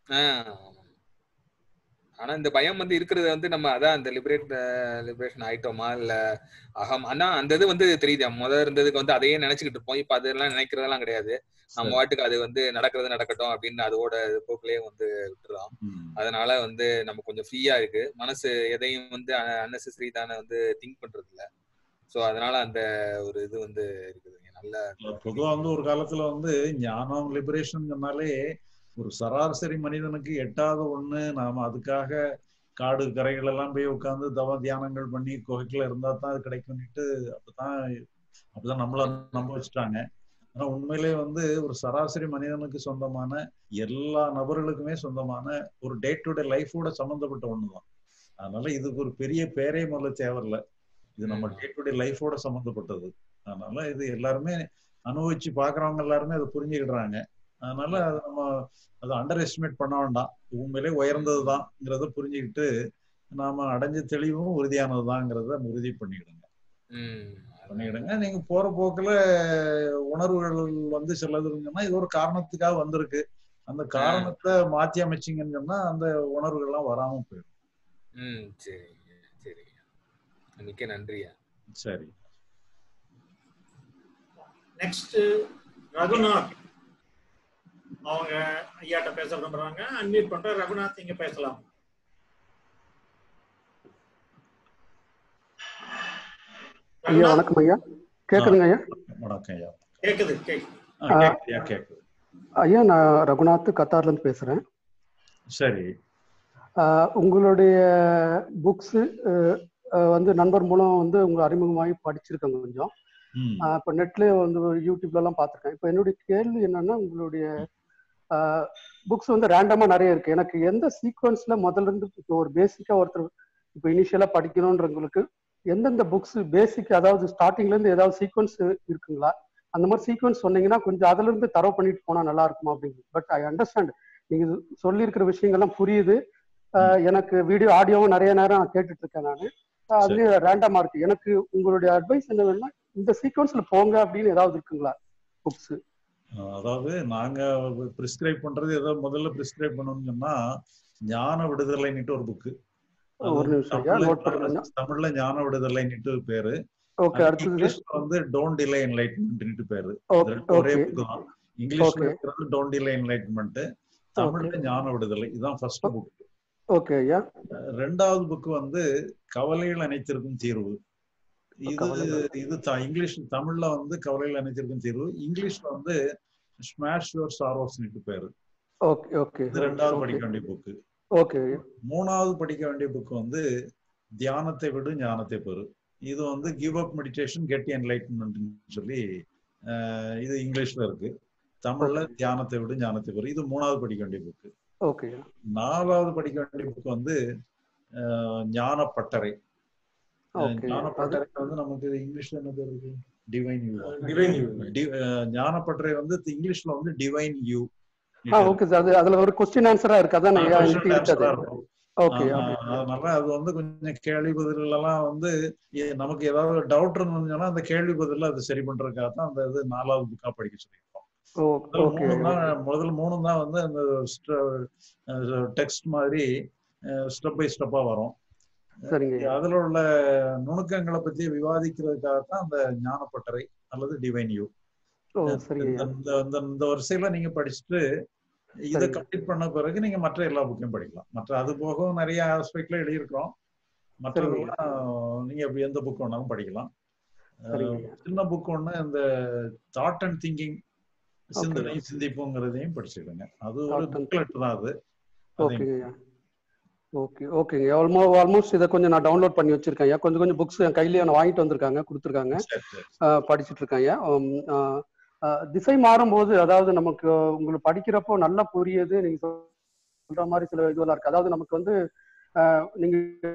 ஆனா இந்த பயம் வந்து இருக்கிறது வந்து நம்ம அதான் இந்த லிபரேட் லிபரேஷன் ஆயிட்டோமா இல்ல அகம் ஆனா அந்த இது வந்து தெரியுது முதல் இருந்ததுக்கு வந்து அதையே நினைச்சுக்கிட்டு இருப்போம் இப்ப அதெல்லாம் நினைக்கிறதெல்லாம் கிடையாது நம்ம வாட்டுக்கு அது வந்து நடக்கிறது நடக்கட்டும் அப்படின்னு அதோட போக்குலயே வந்து விட்டுறோம் அதனால வந்து நம்ம கொஞ்சம் ஃப்ரீயா இருக்கு மனசு எதையும் வந்து அன்னெசரி தானே வந்து திங்க் பண்றது இல்ல சோ அதனால அந்த ஒரு இது வந்து இருக்குது நல்ல பொதுவா வந்து ஒரு காலத்துல வந்து ஞானம் லிபரேஷன் சொன்னாலே ஒரு சராசரி மனிதனுக்கு எட்டாத ஒண்ணு நாம அதுக்காக காடு கரைகள் எல்லாம் போய் உட்காந்து தவ தியானங்கள் பண்ணி குகைக்குள்ள இருந்தா தான் அது கிடைக்கும்னுட்டு அப்பதான் அப்பதான் நம்மள நம்ப வச்சுட்டாங்க ஆனா உண்மையிலே வந்து ஒரு சராசரி மனிதனுக்கு சொந்தமான எல்லா நபர்களுக்குமே சொந்தமான ஒரு டே டு டே லைஃபோட சம்மந்தப்பட்ட ஒண்ணுதான் அதனால இதுக்கு ஒரு பெரிய பேரே முதல்ல தேவையில்ல இது நம்ம டே டு டே லைஃபோட சம்மந்தப்பட்டது அதனால இது எல்லாருமே அனுபவிச்சு பாக்குறவங்க எல்லாருமே அதை புரிஞ்சுக்கிடுறாங்க அதனால அதை நம்ம அதை அண்டர் எஸ்டிமேட் பண்ண வேண்டாம் உண்மையிலே உயர்ந்தது தான்ங்கிறத புரிஞ்சுக்கிட்டு நாம அடைஞ்ச தெளிவும் உறுதியானதுதாங்கிறத உறுதி பண்ணிக்கிடுங்க பண்ணிக்கிடுங்க நீங்க போற போக்குல உணர்வுகள் வந்து சிலதுங்கன்னா இது ஒரு காரணத்துக்காக வந்திருக்கு அந்த காரணத்தை மாத்தி அமைச்சிங்கன்னு சொன்னா அந்த உணர்வுகள்லாம் வராம போயிடும் ம் சரி சரி மிக்க நன்றியா சரி நெக்ஸ்ட் ரகுநாத் அவங்க ஐயாட்ட பேச விரும்புறாங்க அன்மியூட் பண்ற ரகுநாத் இங்க பேசலாம் ஐயா வணக்கம் ஐயா கேக்குதுங்க ஐயா வணக்கம் ஐயா கேக்குது கேக்குது கேக்குது கேக்குது ஐயா நான் ரகுநாத் கத்தார்ல இருந்து பேசுறேன் சரி உங்களுடைய புக்ஸ் வந்து நண்பர் மூலம் வந்து உங்க அறிமுகமாகி படிச்சிருக்கேங்க கொஞ்சம் இப்போ நெட்லேயே வந்து யூடியூப்ல எல்லாம் பார்த்துருக்கேன் இப்போ என்னுடைய கேள்வி என்னன்னா உங்களுடைய புக்ஸ் வந்து ரேண்டமா நிறைய இருக்கு எனக்கு எந்த சீக்வன்ஸ்ல முதல்ல இருந்து இப்போ ஒரு பேசிக்கா ஒருத்தர் இப்போ இனிஷியலா படிக்கணுன்றவங்களுக்கு எந்தெந்த புக்ஸ் பேசிக் அதாவது ஸ்டார்டிங்ல இருந்து ஏதாவது சீக்வன்ஸ் இருக்குங்களா அந்த மாதிரி சீக்வன்ஸ் சொன்னீங்கன்னா கொஞ்சம் அதுல இருந்து தரவு பண்ணிட்டு போனா நல்லா இருக்குமா அப்படிங்கிறது பட் ஐ அண்டர்ஸ்டாண்ட் நீங்க சொல்லியிருக்கிற விஷயங்கள்லாம் புரியுது எனக்கு வீடியோ ஆடியோவும் நிறைய நேரம் கேட்டுட்டு இருக்கேன் நான் அதுலயும் ரேண்டமா இருக்கு எனக்கு உங்களுடைய அட்வைஸ் என்ன வேணும்னா இந்த சீக்வன்ஸ்ல போங்க அப்படின்னு ஏதாவது இருக்குங்களா புக்ஸ் அதாவது நாங்க பிரிஸ்கிரைப் பண்றது ஏதோ முதல்ல பிரிஸ்கிரைப் பண்ணணும்னு சொன்னா ஞான விடுதலைன்னுட்டு ஒரு புக்கு ஒரு நிமிஷம் தமிழ்ல ஞான விடுதலைன்னுட்டு பேரு ஓகே அடுத்தது இங்கிலீஷ்ல வந்து டோன்ட் டிலே என்லைட்மெண்ட்னு பேரு ஒரே புக் தான் இங்கிலீஷ்ல இருக்கிறது டோன்ட் டிலே என்லைட்மெண்ட் தமிழ்ல ஞான விடுதலை இதுதான் ஃபர்ஸ்ட் புக் ஓகே ஐயா ரெண்டாவது புக் வந்து கவலைகள் அனைத்திற்கும் தீர்வு இது இது இங்கிலீஷ் தமிழ்ல வந்து கவலைகள் அனைத்திற்கும் தீர்வு இங்கிலீஷ்ல வந்து ஸ்மாஷ் யுவர் சாரோஸ்னுட்டு பேரு ஓகே ஓகே இது ரெண்டாவது படிக்க வேண்டிய புக்கு ஓகே மூணாவது படிக்க வேண்டிய புக் வந்து தியானத்தை விடு ஞானத்தை பெறு இது வந்து give up meditation get enlightenment சொல்லி இது இங்கிலீஷ்ல இருக்கு தமிழ்ல தியானத்தை விடு ஞானத்தை பெறு இது மூணாவது படிக்க வேண்டிய புக்கு ஓகே நாலாவது படிக்க வேண்டிய புக் வந்து ஞான பட்டறை ஞான பட்டறை வந்து நமக்கு இங்கிலீஷ்ல என்ன பேர் இருக்கு டிவைன் யூ டிவைன் யூ ஞான பட்டறை வந்து இங்கிலீஷ்ல வந்து டிவைன் யூ ஓகே சார் அது அதுல ஒரு கொஸ்டின் ஆன்சரா இருக்கு அதான் ஓகே ஆஹ் ஓகே அதனால அது வந்து கொஞ்சம் கேள்வி பதில்கள் எல்லாம் வந்து எ- நமக்கு ஏதாவது டவுட் இருந்ததுன்னா அந்த கேள்வி பதில அது சரி பண்றதுக்காக தான் அந்த இது நாலாவது புக்கா படிக்க சொல்லியிருக்கோம் ஓ முதல் ஓகே மூணு தான் முதல் மூணு தான் வந்து அந்த டெக்ஸ்ட் மாதிரி ஸ்டெப் பை ஸ்டெப்பா வரும் சரிங்க ஐயா அதுல உள்ள நுணுக்கங்களை பத்தி விவாதிக்கிறதுக்காக தான் அந்த ஞானப்பட்டறை அல்லது டிவைன் யூ ஓ சரிங்க இந்த ஐயா இந்த இந்த- இந்த வரிசையில நீங்க படிச்சுட்டு இதை சரிங்க கம்ப்ளீட் பண்ண பிறகு நீங்க மற்ற எல்லா புக்கையும் படிக்கலாம் மற்ற அது போகவும் நிறைய ஆஸ்பெக்ட்ல எழுதியிருக்கிறோம் சரிங்க ஐயா மற்றதெல்லாம் நீங்க எப்படி எந்த புக் வேணாலும் படிக்கலாம் சரிங்க அஹ் ஐயா சின்ன புக் ஒண்ணு இந்த தாட் அண்ட் திங்கிங் ஓகே சிந்தனை சிந்திப்புங்கிறதையும் படிச்சுடுங்க அது ஒரு தாட் அண்ட் புக்லெட் தான் அது அதையும் ஓகேங்க ஐயா ஓகே ஓகேங்க ஆல்மோ ஆல்மோஸ்ட் இதை கொஞ்சம் நான் டவுன்லோட் பண்ணி வச்சிருக்கேன் ஐயா கொஞ்சம் கொஞ்சம் புக்ஸ் என் கையிலேயே நான் வாங்கிட்டு வந்திருக்காங்க கொடுத்துருக்காங்க சரி சரி ஆஹ் படிச்சிட்டு இருக்கேன் ஐயா உம், ஆஹ், ஆஹ், திசை மாறும்போது அதாவது நமக்கு உங்களுக்கு படிக்கிறப்போ நல்லா புரியுது நீங்க சொல்ற மாதிரி சில இதுவெல்லாம் இருக்கு அதாவது நமக்கு வந்து ஆஹ், நீங்க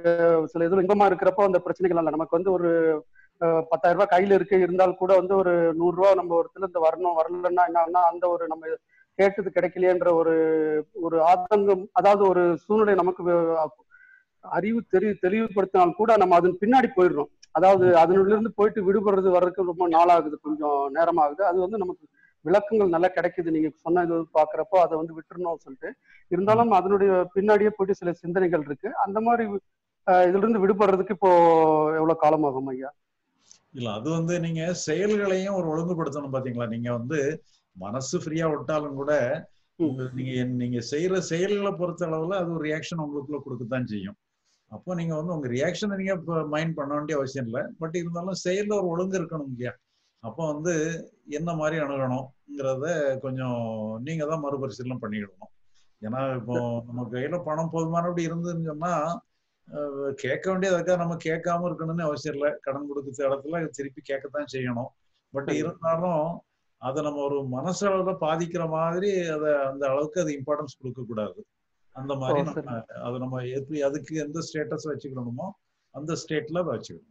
சில இதுல இன்பமா இருக்கிறப்போ அந்த பிரச்சனைகள் இல்லை நமக்கு வந்து ஒரு ஆஹ், பத்தாயிரம் ரூபாய் கையில இருக்கு இருந்தால் கூட வந்து ஒரு நூறு ரூபா நம்ம ஒரு இடத்துல இருந்து வரணும் வரலன்னா என்னன்னா அந்த ஒரு நம்ம கேட்டது கிடைக்கலையேன்ற ஒரு ஒரு ஆதங்கம் அதாவது ஒரு சூழ்நிலை நமக்கு வே- அறிவு தெரி தெளிவுபடுத்தினால் கூட நம்ம அதன் பின்னாடி போயிடுறோம் அதாவது அதனுள்ள இருந்து போயிட்டு விடுபடுறது வர்றதுக்கு ரொம்ப நாளாகுது கொஞ்சம் நேரமாகுது அது வந்து நமக்கு விளக்கங்கள் நல்லா கிடைக்குது நீங்க சொன்ன இது பாக்குறப்போ அதை வந்து விட்டுறணும்னு சொல்லிட்டு இருந்தாலும் அதனுடைய பின்னாடியே போயிட்டு சில சிந்தனைகள் இருக்கு அந்த மாதிரி ஆஹ், இதுல இருந்து விடுபடுறதுக்கு இப்போ எவ்வளவு காலமாகும் ஐயா இல்ல அது வந்து நீங்க செயல்களையும் ஒரு ஒழுங்குபடுத்தணும் பாத்தீங்களா நீங்க வந்து மனசு ஃப்ரீயா விட்டாலும் கூட ம். உங்க நீங்க நீங்க செய்யற செயல்களை பொறுத்த அளவுல அது ஒரு ரியாக்ஷன் உங்களுக்குள்ள கொடுக்கத்தான் செய்யும் அப்போ நீங்க வந்து உங்க ரியாக்ஷனை நீங்க மைண்ட் பண்ண வேண்டிய அவசியம் இல்லை பட் இருந்தாலும் செயல்ல ஒரு ஒழுங்கு இருக்கணும் இல்லையா அப்போ வந்து என்ன மாதிரி அணுகணுங்கிறத கொஞ்சம் நீங்க தான் மறுபரிசீலனை பண்ணிக்கிடணும் ஏன்னா இப்போ நம்ம கையில பணம் போதுமானபடி இருந்ததுன்னு சொன்னா அஹ், கேட்க வேண்டியதுக்காக நம்ம கேட்காம இருக்கணும்னு அவசியம் இல்லை கடன் கொடுக்குற இடத்துல திருப்பி கேட்கத்தான் செய்யணும் பட் சரி. இருந்தாலும் அதை நம்ம ஒரு மனசளவுல பாதிக்கிற மாதிரி அதை அந்த அளவுக்கு அது இம்பார்ட்டன்ஸ் கொடுக்க கூடாது அந்த மாதிரி ஓ, நம்ம அதை நம்ம எப்படி அதுக்கு எந்த ஸ்டேட்டஸ் வச்சுக்கணுமோ அந்த ஸ்டேட்ல அதை வச்சுக்கணும்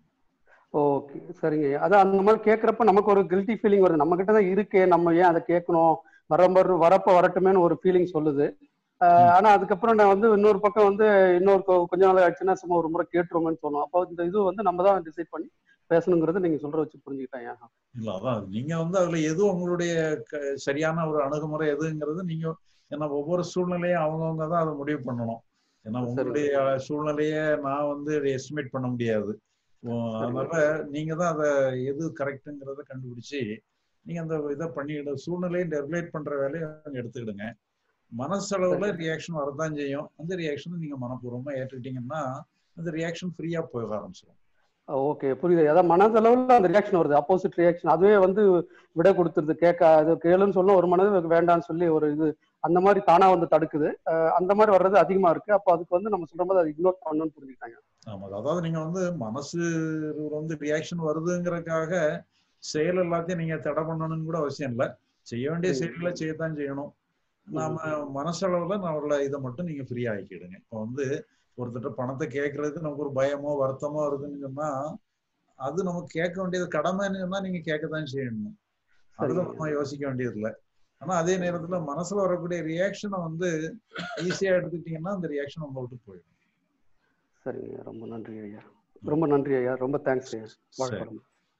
ஓகே சரிங்க ஐயா அதான் அந்த மாதிரி கேட்குறப்ப நமக்கு ஒரு கில்ட்டி ஃபீலிங் வருது நம்ம கிட்ட தான் இருக்கே நம்ம ஏன் அதை கேட்கணும் வர வரப்ப வரட்டுமேன்னு ஒரு ஃபீலிங் சொல்லுது ஆஹ் ஆனா அதுக்கப்புறம் நான் வந்து இன்னொரு பக்கம் வந்து இன்னொரு கொ- கொஞ்ச நாள் ஆச்சுன்னா சும்மா ஒரு முறை கேட்டுருவோமேன்னு தோணும் அப்போ இந்த இது வந்து நம்ம தான் டிசைட் பண்ணி பேசணுங்கிறது நீங்க சொல்ற வச்சு புரிஞ்சுக்கிட்டேன் ஐயா இல்ல அதான் நீங்க வந்து அதுல எது உங்களுடைய க- சரியான ஒரு அணுகுமுறை எதுங்கிறது நீங்க ஏன்னா ஒவ்வொரு சூழ்நிலையும் அவங்கவுங்க தான் அதை முடிவு பண்ணணும் ஏன்னா உங்களுடைய சூழ்நிலைய நான் வந்து எஸ்டிமேட் பண்ண முடியாது ஓ, அதனால நீங்க தான் அதை எது கரெக்டுங்கிறத கண்டுபிடிச்சு நீங்க அந்த இதை பண்ணிக்கிட சூழ்நிலையை ரெகுலேட் பண்ற வேலையை அவங்க எடுத்துக்கிடுங்க மனசளவுல ரியாக்ஷன் வரதான் செய்யும் அந்த ரியாக்ஷனை நீங்க மனப்பூர்வமா ஏற்றுக்கிட்டீங்கன்னா அந்த ரியாக்ஷன் ஃப்ரீயா போக ஆரம்பிச்சிடும் ஓகே புரியுது அதான் மனதளவுல அந்த ரியாக்ஷன் வருது ஆப்போசிட் ரியாக்ஷன் அதுவே வந்து விட கொடுத்துருது கேட்க அது கேளுன்னு சொன்னா ஒரு மனது வேண்டாம்னு சொல்லி ஒரு இது அந்த மாதிரி தானா வந்து தடுக்குது அஹ் அந்த மாதிரி வர்றது அதிகமா இருக்கு அப்போ அதுக்கு வந்து நம்ம சொல்ற மாதிரி அதை இக்னோர் பண்ணணும்னு புரிஞ்சுக்கிட்டாங்க ஆமா அதாவது நீங்க வந்து மனசு வந்து ரியாக்ஷன் வருதுங்கிறதுக்காக செயல் எல்லாத்தையும் நீங்க தடை பண்ணணும்னு கூட அவசியம் இல்லை செய்ய வேண்டிய செயல்களை செய்யத்தான் செய்யணும் நாம மனசளவுல நம்மள இதை மட்டும் நீங்க ஃப்ரீ ஆக்கிடுங்க இப்போ வந்து ஒருத்தர்ட்ட பணத்தை கேட்கறதுக்கு நமக்கு ஒரு பயமோ வருத்தமோ இருக்குன்னு சொன்னா அது நமக்கு கேட்க வேண்டியது கடமைன்னு சொன்னா நீங்க கேட்கத்தான் செய்யணும் அதுல நம்ம யோசிக்க வேண்டியது இல்லை ஆனா அதே நேரத்துல மனசுல வரக்கூடிய ரியாக்ஷனை வந்து ஈஸியா எடுத்துக்கிட்டீங்கன்னா அந்த ரியாக்ஷன் உங்களை விட்டு போயிடும் சரிங்க ரொம்ப நன்றி ஐயா ரொம்ப நன்றி ஐயா ரொம்ப தேங்க்ஸ் ஐயா வாழ்க்கை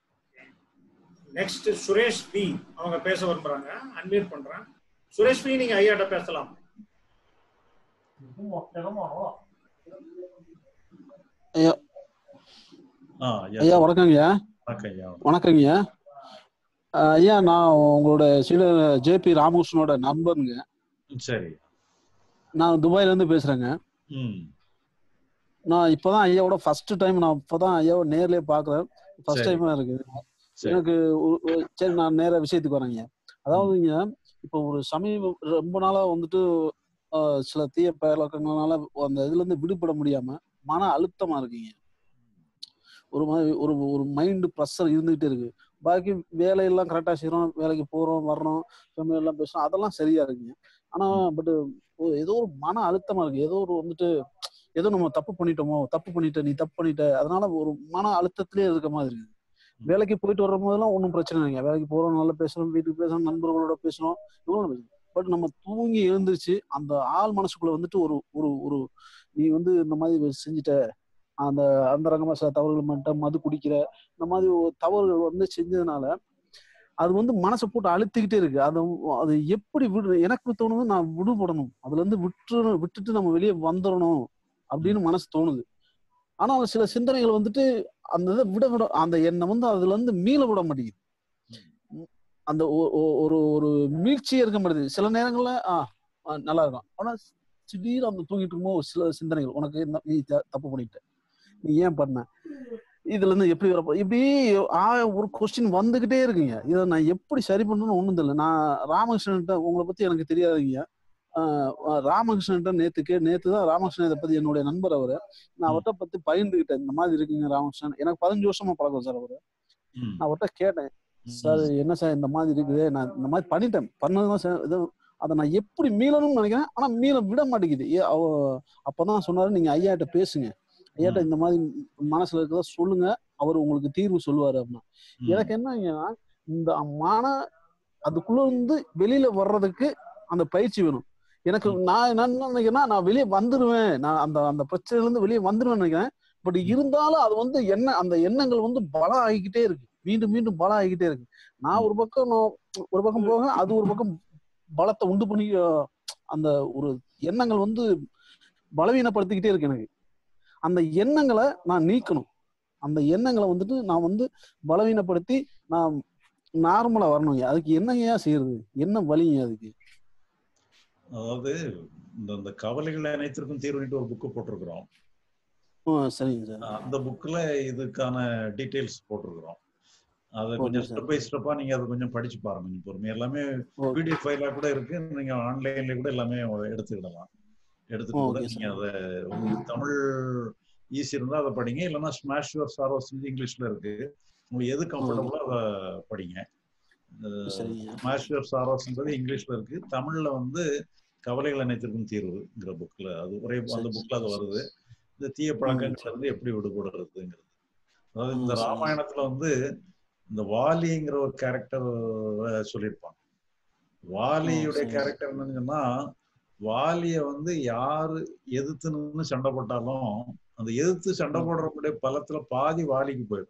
நெக்ஸ்ட் சுரேஷ் பி அவங்க பேச விரும்புறாங்க அன்மியூட் பண்றேன் சுரேஷ் பி நீங்க ஐயாட்ட பேசலாம் ஐயா ஆ ஐயா வணக்கங்கய்யா வணக்கம் ஐயா வணக்கங்கய்யா அஹ் ஐயா நான் உங்களோட சீடர் ஜேபி ராமகிருஷ்ணனோட நண்பனுங்க சரி நான் துபாயில இருந்து பேசுறேங்க ம் நான் இப்பதான் ஐயாவோட ஃபர்ஸ்ட் டைம் நான் இப்பதான் ஐயாவை நேர்லயே பாக்குறேன் ஃபர்ஸ்ட் சரி. டைமா இருக்கு சரி. எனக்கு ஒரு- ஒரு- சரி நான் நேர விஷயத்துக்கு வரேங்க அதாவதுங்க இப்போ ஒரு சமீப ரொம்ப நாளா வந்துட்டு அஹ், சில தீய பழக்கங்களால அந்த இதுல இருந்து விடுபட முடியாம மன அழுத்தமா இருக்குங்க ஒரு மாதிரி ஒரு ஒரு மைண்ட் ப்ரெஷர் இருந்துகிட்டே இருக்கு பாக்கி வேலையெல்லாம் கரெக்டா செய்யறோம் வேலைக்கு போறோம் வர்றோம் family எல்லாம் பேசுறோம் அதெல்லாம் சரியா இருக்குங்க ஆனா பட் ஏதோ ஒரு மன அழுத்தமா இருக்கு ஏதோ ஒரு வந்துட்டு ஏதோ நம்ம தப்பு பண்ணிட்டோமோ தப்பு பண்ணிட்ட நீ தப்பு பண்ணிட்ட அதனால ஒரு மன அழுத்தத்திலே இருக்க மாதிரி இருக்கு வேலைக்கு போயிட்டு வரும் போதெல்லாம் ஒன்றும் பிரச்சனை இல்லைங்க வேலைக்கு போறோம் நல்லா பேசுறோம் வீட்டுக்கு பேசுறோம் நண்பர்களோட பேசுறோம் இவ்வளோ பட் நம்ம தூங்கி எழுந்திருச்சு அந்த ஆள் மனசுக்குள்ள வந்துட்டு ஒரு ஒரு ஒரு நீ வந்து இந்த மாதிரி செஞ்சுட்ட அந்த அந்த ரகமா சில தவறுகள் பண்ணிட்ட மது குடிக்கிற இந்த மாதிரி ஒரு தவறுகள் வந்து செஞ்சதுனால அது வந்து மனசை போட்டு அழுத்திக்கிட்டே இருக்கு அது அது எப்படி விடு எனக்கு தோணுது நான் விடுபடணும் அதுல இருந்து விட்டு விட்டுட்டு நம்ம வெளியே வந்துடணும் அப்படின்னு மனசு தோணுது ஆனா சில சிந்தனைகள் வந்துட்டு அந்த இதை விட விட அந்த எண்ணம் வந்து அதுல இருந்து மீள விட மாட்டேங்குது உம் அந்த ஒ- ஒ- ஒரு ஒரு மீழ்ச்சியே இருக்க மாட்டேங்குது சில நேரங்கள்ல ஆ ஆ, நல்லா இருக்கும் ஆனா திடீர்னு அந்த தூங்கிட்டு இருக்கும்போது ஒரு சில சிந்தனைகள் உனக்கு என்ன நீ த- தப்பு பண்ணிட்ட நீ ஏன் பண்ண இதுல இருந்து எப்படி வரப்போ இப்படி ஆ ஒரு கொஸ்டின் வந்துகிட்டே இருக்குங்க இதை நான் எப்படி சரி பண்ணணும்னு ஒண்ணும் தெரியல நான் ராமகிருஷ்ணன்ட்ட உங்களை பத்தி எனக்கு தெரியாதுங்க ஆஹ் ஆஹ் ராமகிருஷ்ணன்ட்ட நேத்துக்கு நேத்து தான் ராமகிருஷ்ணன் இதை பத்தி என்னுடைய நண்பர் அவரு நான் அவர்கிட்ட பத்தி பகிர்ந்துகிட்டேன் இந்த மாதிரி இருக்குங்க ராமகிருஷ்ணன் எனக்கு பதினஞ்சு வருஷமா பழக்கம் சார் அவரு நான் அவர்கிட்ட கேட்டேன் சார் என்ன சார் இந்த மாதிரி இருக்குது நான் இந்த மாதிரி பண்ணிட்டேன் பண்ணதுதான் சார் இது அதை நான் எப்படி மீளணும்னு நினைக்கிறேன் ஆனா மீள விட மாட்டேங்குது ஏ அவ அப்பதான் சொன்னாரு நீங்க ஐயாட்ட பேசுங்க ஐயாட்ட இந்த மாதிரி மனசுல இருக்கிறத சொல்லுங்க அவர் உங்களுக்கு தீர்வு சொல்லுவாரு அப்படின்னா எனக்கு என்னங்கன்னா இந்த மன அதுக்குள்ள இருந்து வெளியில வர்றதுக்கு அந்த பயிற்சி வேணும் எனக்கு நான் என்ன நினைக்கிறேன்னா நான் வெளியே வந்துருவேன் நான் அந்த அந்த பிரச்சனையில இருந்து வெளியே வந்துருவேன் நினைக்கிறேன் பட் இருந்தாலும் அது வந்து என்ன அந்த எண்ணங்கள் வந்து பலம் ஆகிக்கிட்டே இருக்கு மீண்டும் மீண்டும் பலம் ஆகிக்கிட்டே இருக்கு நான் ஒரு பக்கம் நான் ஒரு பக்கம் போக அது ஒரு பக்கம் பலத்தை உண்டு பண்ணி அஹ், அந்த ஒரு எண்ணங்கள் வந்து பலவீனப்படுத்திக்கிட்டே இருக்கு எனக்கு அந்த எண்ணங்களை நான் நீக்கணும் அந்த எண்ணங்களை வந்துட்டு நான் வந்து பலவீனப்படுத்தி நான் நார்மலா வரணும் அதுக்கு என்னங்கய்யா செய்யறது என்ன வழிங்க அதுக்கு அதாவது இந்த இந்த கவலைகள் அனைத்திற்கும் தீர்வுனிட்டு ஒரு புக்கு போட்டிருக்கிறோம் ஆ, சரிங்க சார் அந்த புக்ல இதுக்கான டீடைல்ஸ் போட்டிருக்கிறோம் அதை Okay, கொஞ்சம் sir. ஸ்டெப் பை ஸ்டெப்பா நீங்க அதை கொஞ்சம் படிச்சு பாருங்க கொஞ்சம் பொறுமை எல்லாமே பிடிஎஃப் ஃபைலா கூட இருக்கு நீங்க ஆன்லைன்ல கூட எல்லாமே எடுத்துக்கிடலாம் எடுத்துட்டு கூட Okay, sir. நீங்க அதை உங்களுக்கு தமிழ் ஈஸி இருந்தா அதை படிங்க இல்லைன்னா ஸ்மாஷ் யுவர் சாரோஸ் இங்கிலீஷ்ல இருக்கு உங்களுக்கு எது கம்ஃபர்டபுளோ அதை படிங்க சரிங்க. ஸ்மாஷ் யுவர் சாரோஸ்ன்றது இங்கிலீஷ்ல இருக்கு தமிழ்ல வந்து கவலைகள் அனைத்திற்கும் தீர்வுங்கிற புக்ல அது ஒரே அந்த புக்ல அது வருது இந்த தீய பழக்கங்கள்ல இருந்து எப்படி விடுபடுறதுங்கிறது அதாவது இந்த ம், சரி. ராமாயணத்துல வந்து இந்த வாலிங்கிற ஒரு கேரக்டர் சொல்லியிருப்பாங்க வாலியுடைய சரி. கேரக்டர் என்னன்னு சொன்னா வாலிய வந்து யாரு எதிர்த்து நின்னு சண்டை போட்டாலும் அந்த எதிர்த்து சண்டை போடுறவங்களுடைய பலத்துல பாதி வாலிக்கு போயிடும்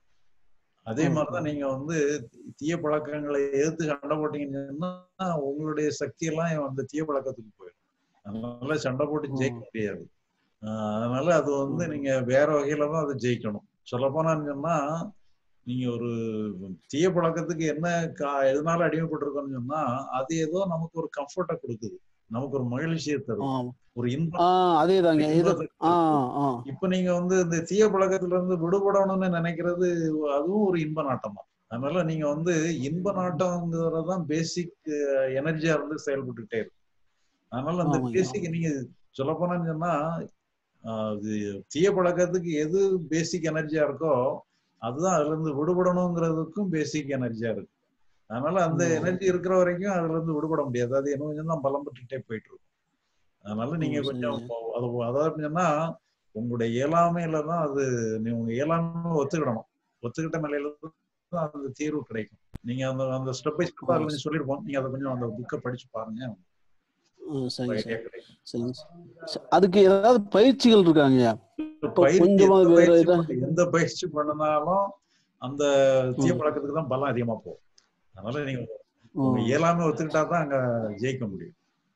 அதே ம், மாதிரிதான் நீங்க வந்து தீய பழக்கங்களை எதிர்த்து சண்டை போட்டீங்கன்னு சொன்னா உங்களுடைய சக்தி எல்லாம் அந்த தீய பழக்கத்துக்கு போயிடும் அதனால சண்டை போட்டு ஜெயிக்க முடியாது ஆஹ் அதனால அது வந்து நீங்க வேற வகையில தான் அதை ஜெயிக்கணும் சொல்ல போனான்னு சொன்னா நீங்க ஒரு தீய பழக்கத்துக்கு என்ன கா- எதனால அடிமைப்பட்டிருக்கோம்னு சொன்னா அது ஏதோ நமக்கு ஒரு கம்ஃபர்ட்டை கொடுக்குது நமக்கு ஒரு மகிழ்ச்சியை தரும் ஒரு ஆ இன்பம் அதேதாங்க இது இன்பத்தை ஆ கொடுக்கும். ஆ இப்ப நீங்க வந்து இந்த தீய பழக்கத்துல இருந்து விடுபடணும்னு நினைக்கிறது அதுவும் ஒரு இன்ப நாட்டம் தான் அதனால நீங்க வந்து இன்ப நாட்டம்ங்கிறதான் பேசிக் எனர்ஜியா இருந்து செயல்பட்டுட்டே இருக்கு அதனால அந்த ஆமாங்க. பேசிக் நீங்க சொல்ல போனான்னு சொன்னா ஆஹ் இது தீய பழக்கத்துக்கு எது பேசிக் எனர்ஜியா இருக்கோ அதுதான் அதுல இருந்து விடுபடணுங்கிறதுக்கும் பேசிக் எனர்ஜியா இருக்கு அதனால அந்த ம். எனர்ஜி இருக்கிற வரைக்கும் அதுல இருந்து விடுபட முடியாது அது என்ன கொஞ்சம் தான் பலம் பெற்றுட்டே போயிட்டு இருக்கும் அதனால நீங்க ம், கொஞ்சம் சரிங்க. அது அதாவது சொன்னா உங்களுடைய இயலாமையில தான் அது நீ உங்க இயலாமை ஒத்துக்கிடணும் ஒத்துக்கிட்ட நிலையில தான் அந்த தீர்வு கிடைக்கும் நீங்க அந்த அந்த ஸ்டெப் பை ஸ்டெப் அதுல கொஞ்சம் சொல்லியிருப்போம் நீங்க அதை கொஞ்சம் அந்த புக்கை படிச்சு பாருங்க ஆ, சரிங்க ஐடியா சார் கிடைக்கும் சரிங்க சார். அதுக்கு ஏதாவது பயிற்சிகள் இருக்காங்கய்யா இப்போ பயிற்சி கொஞ்சமா எந்த வேற பயிற்சி ஏதாவது பண்ண- எந்த பயிற்சி பண்ணினாலும் அந்த தீய ம். பழக்கத்துக்கு தான் பலம் அதிகமா போகும் அதனால நீங்க உங்க ம். இயலாமை ஒத்துக்கிட்டா தான் அங்க ஜெயிக்க முடியும்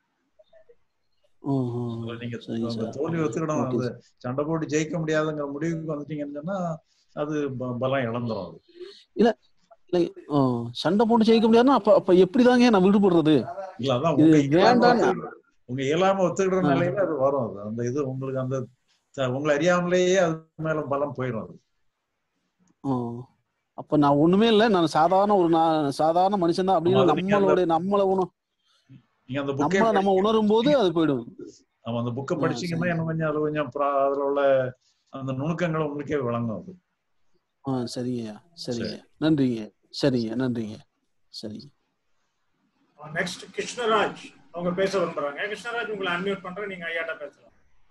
ம், ம், அதனால ம். நீங்க சரிங்க அந்த சார் தோல்வி ஒத்துக்கிடணும் ஓகே அந்த சார் சண்டை போட்டு ஜெயிக்க முடியாதுங்கிற முடிவுக்கு வந்துட்டீங்கன்னு சொன்னா அது ப- பலம் இழந்துரும் அது இல்ல இல்ல ஆ, சண்டை போட்டு ஜெயிக்க முடியாதுன்னா அப்ப அப்ப எப்படிதாங்க நான் விடுபடுறது இல்ல அதான் இது உங்க இயலாமை வேண்டாம் ஒத்துக்கிற உங்க இயலாமை ஒத்துக்கிற ஆ. நிலையில அது வரும் அது அந்த இது உங்களுக்கு அந்த த- உங்களை அறியாமலேயே அது மேல பலம் போயிடும் அது ஆ. அப்ப நான் ஒண்ணுமே இல்ல நான் சாதாரண ஒரு நான் சாதாரண மனுஷன் தான் ஆமா அப்படின்னு அது நீங்க அந்த நம்மளுடைய நம்மள உண நீங்க அந்த புக்கே நம்மள நம்ம உணரும் போது அது போயிடும் ஆமா அந்த புக்கை ஆ, படிச்சீங்கன்னா சரிங்க இன்னும் கொஞ்சம் அது கொஞ்சம் ப்ரா- அதுல உள்ள அந்த நுணுக்கங்கள் உங்களுக்கே விளங்கும் அது ஆ சரிங்க சரிங்க சரி நன்றிங்க சரிங்க நன்றிங்க சரிங்க நெக்ஸ்ட் கிருஷ்ணராஜ் அவங்க பேச விரும்புறாங்க கிருஷ்ணராஜ் உங்களை அன்மியூட் பண்றேன் நீங்க ஐயாட்ட பேசலாம்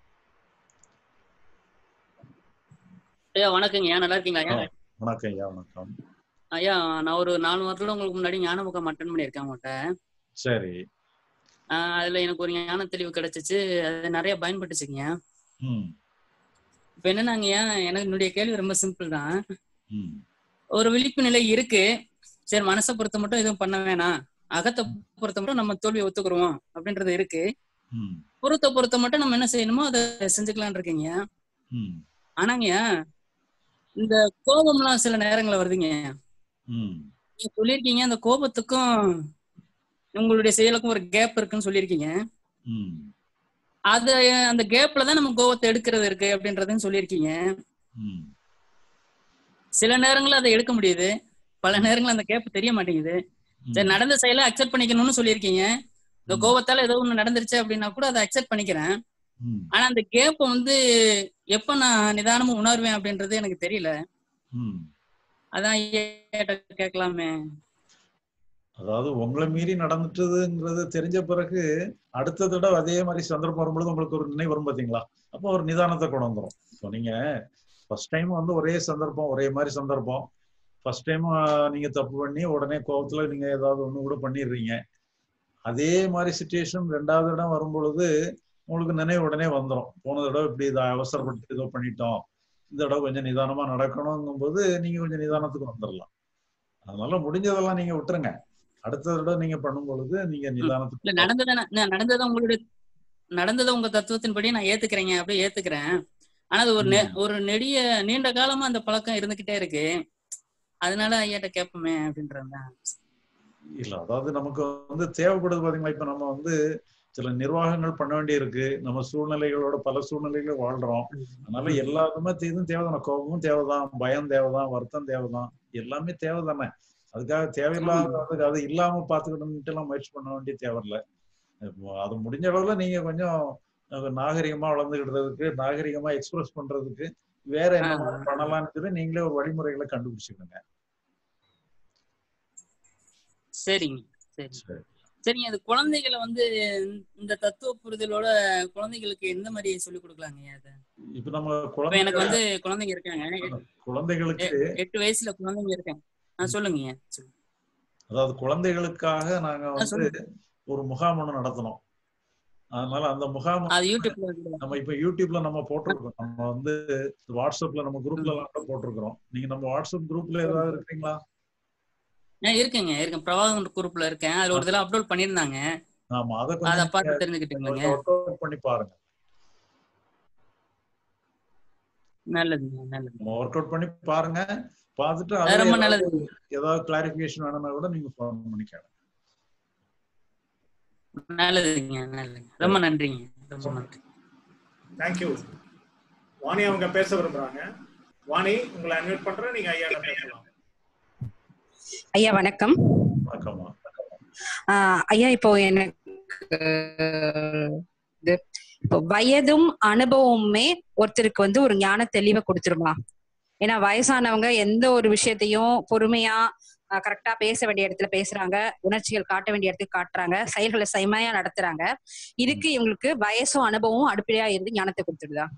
ஐயா வணக்கங்க ஐயா நல்லா இருக்கீங்களா ஆ, ஐயா வணக்கம் ஐயா வணக்கம் ஐயா நான் ஒரு நாலு வாரத்துல உங்களுக்கு முன்னாடி ஞான முகாம் அட்டன் பண்ணியிருக்கேன் உங்கள்கிட்ட சரி ஆஹ் அதுல எனக்கு ஒரு ஞான தெளிவு கிடைச்சிச்சு அது நிறைய பயன்பட்டுச்சுங்க ம் இப்ப என்னன்னாங்கய்யா எனக்கு என்னுடைய கேள்வி ரொம்ப சிம்பிள் தான் ம் ஒரு விழிப்பு நிலை இருக்கு சரி மனசை பொறுத்த மட்டும் எதுவும் பண்ண வேணாம் அகத்தை பொறுத்த மட்டும் நம்ம தோல்வியை ஒத்துக்குருவோம் அப்படின்றது இருக்கு ம் புறத்தை பொறுத்த மட்டும் நம்ம என்ன செய்யணுமோ அதை செஞ்சுக்கலாம்னு இருக்கீங்க ம் ஆனாங்கய்யா இந்த கோபம்லாம் சில நேரங்கள்ல வருதுங்க ம் நீங்க சொல்லியிருக்கீங்க அந்த கோபத்துக்கும் உங்களுடைய செயலுக்கும் ஒரு கேப் இருக்குன்னு சொல்லியிருக்கீங்க ம் அது அந்த கேப்ல தான் நம்ம கோபத்தை எடுக்கிறது இருக்கு அப்படின்றதுன்னு சொல்லியிருக்கீங்க ம் சில நேரங்கள்ல அதை எடுக்க முடியுது பல நேரங்கள்ல அந்த கேப் தெரிய மாட்டேங்குது சரி நடந்த செயலை அக்செப்ட் பண்ணிக்கணும்னு சொல்லியிருக்கீங்க இந்த கோபத்தால ஏதோ ஒண்ணு நடந்துருச்சு அப்படின்னா கூட அதை அக்செப்ட் பண்ணிக்கிறேன் ம் ஆனா அந்த கேப்ப வந்து எப்ப நான் நிதானமா உணர்வேன் அப்படின்றது எனக்கு தெரியல ம் அதான் ஐயாட்ட கேட்கலாமே அதாவது உங்களை மீறி நடந்துட்டதுங்கிறது தெரிஞ்ச பிறகு அடுத்த தடவை அதே மாதிரி சந்தர்ப்பம் வரும்பொழுது உங்களுக்கு ஒரு நினைவு வரும் பாத்தீங்களா அப்போ ஒரு நிதானத்தை கொண்டு வந்துரும் இப்போ நீங்க ஃபர்ஸ்ட் டைம் வந்து ஒரே சந்தர்ப்பம் ஒரே மாதிரி சந்தர்ப்பம் ஃபர்ஸ்ட் டைம் நீங்க தப்பு பண்ணி உடனே கோவத்துல நீங்க ஏதாவது ஒண்ணு கூட பண்ணிடுறீங்க அதே மாதிரி சுச்சுவேஷன் ரெண்டாவது இடம் வரும்பொழுது உங்களுக்கு நினைவு உடனே வந்துடும் போன தடவை இப்படி இதை அவசரப்பட்டு ஏதோ பண்ணிட்டோம் இந்த தடவை கொஞ்சம் நிதானமா நடக்கணுங்கும் போது நீங்க கொஞ்சம் நிதானத்துக்கு வந்துடலாம் அதனால முடிஞ்சதெல்லாம் நீங்க விட்டுருங்க அடுத்த தடவை நீங்க பண்ணும் பொழுது நீங்க இல்ல நிதானத்துக்கு நடந்ததை நான் நான் நடந்ததை உங்களுடைய நடந்ததை உங்க தத்துவத்தின்படி நான் ஏத்துக்கிறேங்க அப்படியே ஏத்துக்கிறேன் ஆனா அது ஒரு நெ- ஒரு நெடிய நீண்ட காலமா அந்த பழக்கம் இருந்துகிட்டே இருக்கு அதனால ஐயாட்ட கேட்போமே அப்படின்றதுதான் இல்ல அதாவது நமக்கு வந்து தேவைப்படுது பாத்தீங்களா இப்ப நம்ம வந்து சில நிர்வாகங்கள் பண்ண வேண்டியிருக்கு நம்ம சூழ்நிலைகளோட பல சூழ்நிலைகள் வாழ்றோம் அதனால எல்லாருமே இதுவும் தேவைதானே கோபமும் தேவைதான் பயம் தேவைதான் வருத்தம் தேவைதான் எல்லாமே தேவைதானே அதுக்காக தேவையில்லாத அது இல்லாம பாத்துக்கணும்ட்டு எல்லாம் முயற்சி பண்ண வேண்டிய தேவையில்ல இப்போ அது முடிஞ்ச அளவுல நீங்க கொஞ்சம் அஹ், நாகரிகமா வளர்ந்துக்கிட்டதுக்கு நாகரிகமா எக்ஸ்பிரஸ் பண்றதுக்கு வேற என்ன மாதிரி பண்ணலாம்னு சொல்லி நீங்களே ஒரு வழிமுறைகளை கண்டுபிடிச்சுக்கோங்க சரிங்க சரி சரிங்க அது குழந்தைகளை வந்து இந்த தத்துவ புரிதலோட குழந்தைகளுக்கு எந்த மாதிரி சொல்லி கொடுக்கலாங்க அதை இப்ப நம்ம இப்ப எனக்கு வந்து குழந்தை குழந்தைங்க இருக்காங்க எ- குழந்தைகளுக்கு எ- எட்டு வயசுல குழந்தைங்க இருக்காங்க ஆ சொல்லுங்க சொல்லுங்க அதாவது குழந்தைகளுக்காக நாங்க ஆ, வந்து சொல்லுங்க ஒரு முகாம் ஒண்ணு நடத்தினோம் அதனால அந்த முகாம் அது யூடியூப்ல இருக்குதா? நம்ம இப்ப யூடியூப்ல நம்ம போட்டிருக்கோம் நம்ம வந்து வாட்ஸ்அப்ல நம்ம குரூப்ல எல்லாம் கூட போட்டிருக்கிறோம் நீங்க நம்ம வாட்ஸ்அப் குரூப்ல ஏதாவது இருக்கீங்களா ஆ, இருக்குங்க இருக்கேன் பிரபாகர் குரூப்ல இருக்கேன் அதுல ஒரு தடவை அப்லோட் பண்ணியிருந்தாங்க ஆமா அதை அதை கொஞ்சம் பார்த்து தெரிஞ்சுக்கிட்டீங்களா ஒர்க் அவுட் பண்ணி பாருங்க நல்லதுங்க நல்லது நம்ம ஒர்க் அவுட் பண்ணி பாருங்க பார்த்துட்டு அது அதுல ரொம்ப ஏதாவது நல்லது ஏதாவது கிளாரிபிகேஷன் வேணும்னா கூட நீங்க ஃபோன் பண்ணி கேளுங்க நல்லதுங்க நல்லதுங்க ரொம்ப நன்றிங்க ரொம்ப நன்றி தேங்க்யூ வாணி அவங்க பேச விரும்புறாங்க வாணி உங்களை அன்மியூட் பண்றேன் நீங்க ஐயா பேசலாம் ஐயா வணக்கம் வணக்கம்மா ஆஹ் ஐயா இப்போ எனக்கு இது இப்போ வயதும் அனுபவமுமே ஒருத்தருக்கு வந்து ஒரு ஞான தெளிவை கொடுத்துருமா ஏன்னா வயசானவங்க எந்த ஒரு விஷயத்தையும் பொறுமையா கரெக்டா பேச வேண்டிய இடத்துல பேசுறாங்க உணர்ச்சிகள் காட்ட வேண்டிய இடத்துக்கு காட்டுறாங்க செயல்களை செம்மையா நடத்துறாங்க இதுக்கு இவங்களுக்கு வயசும் அனுபவமும் அடிப்படையா இருந்து ஞானத்தை கொடுத்துடுதா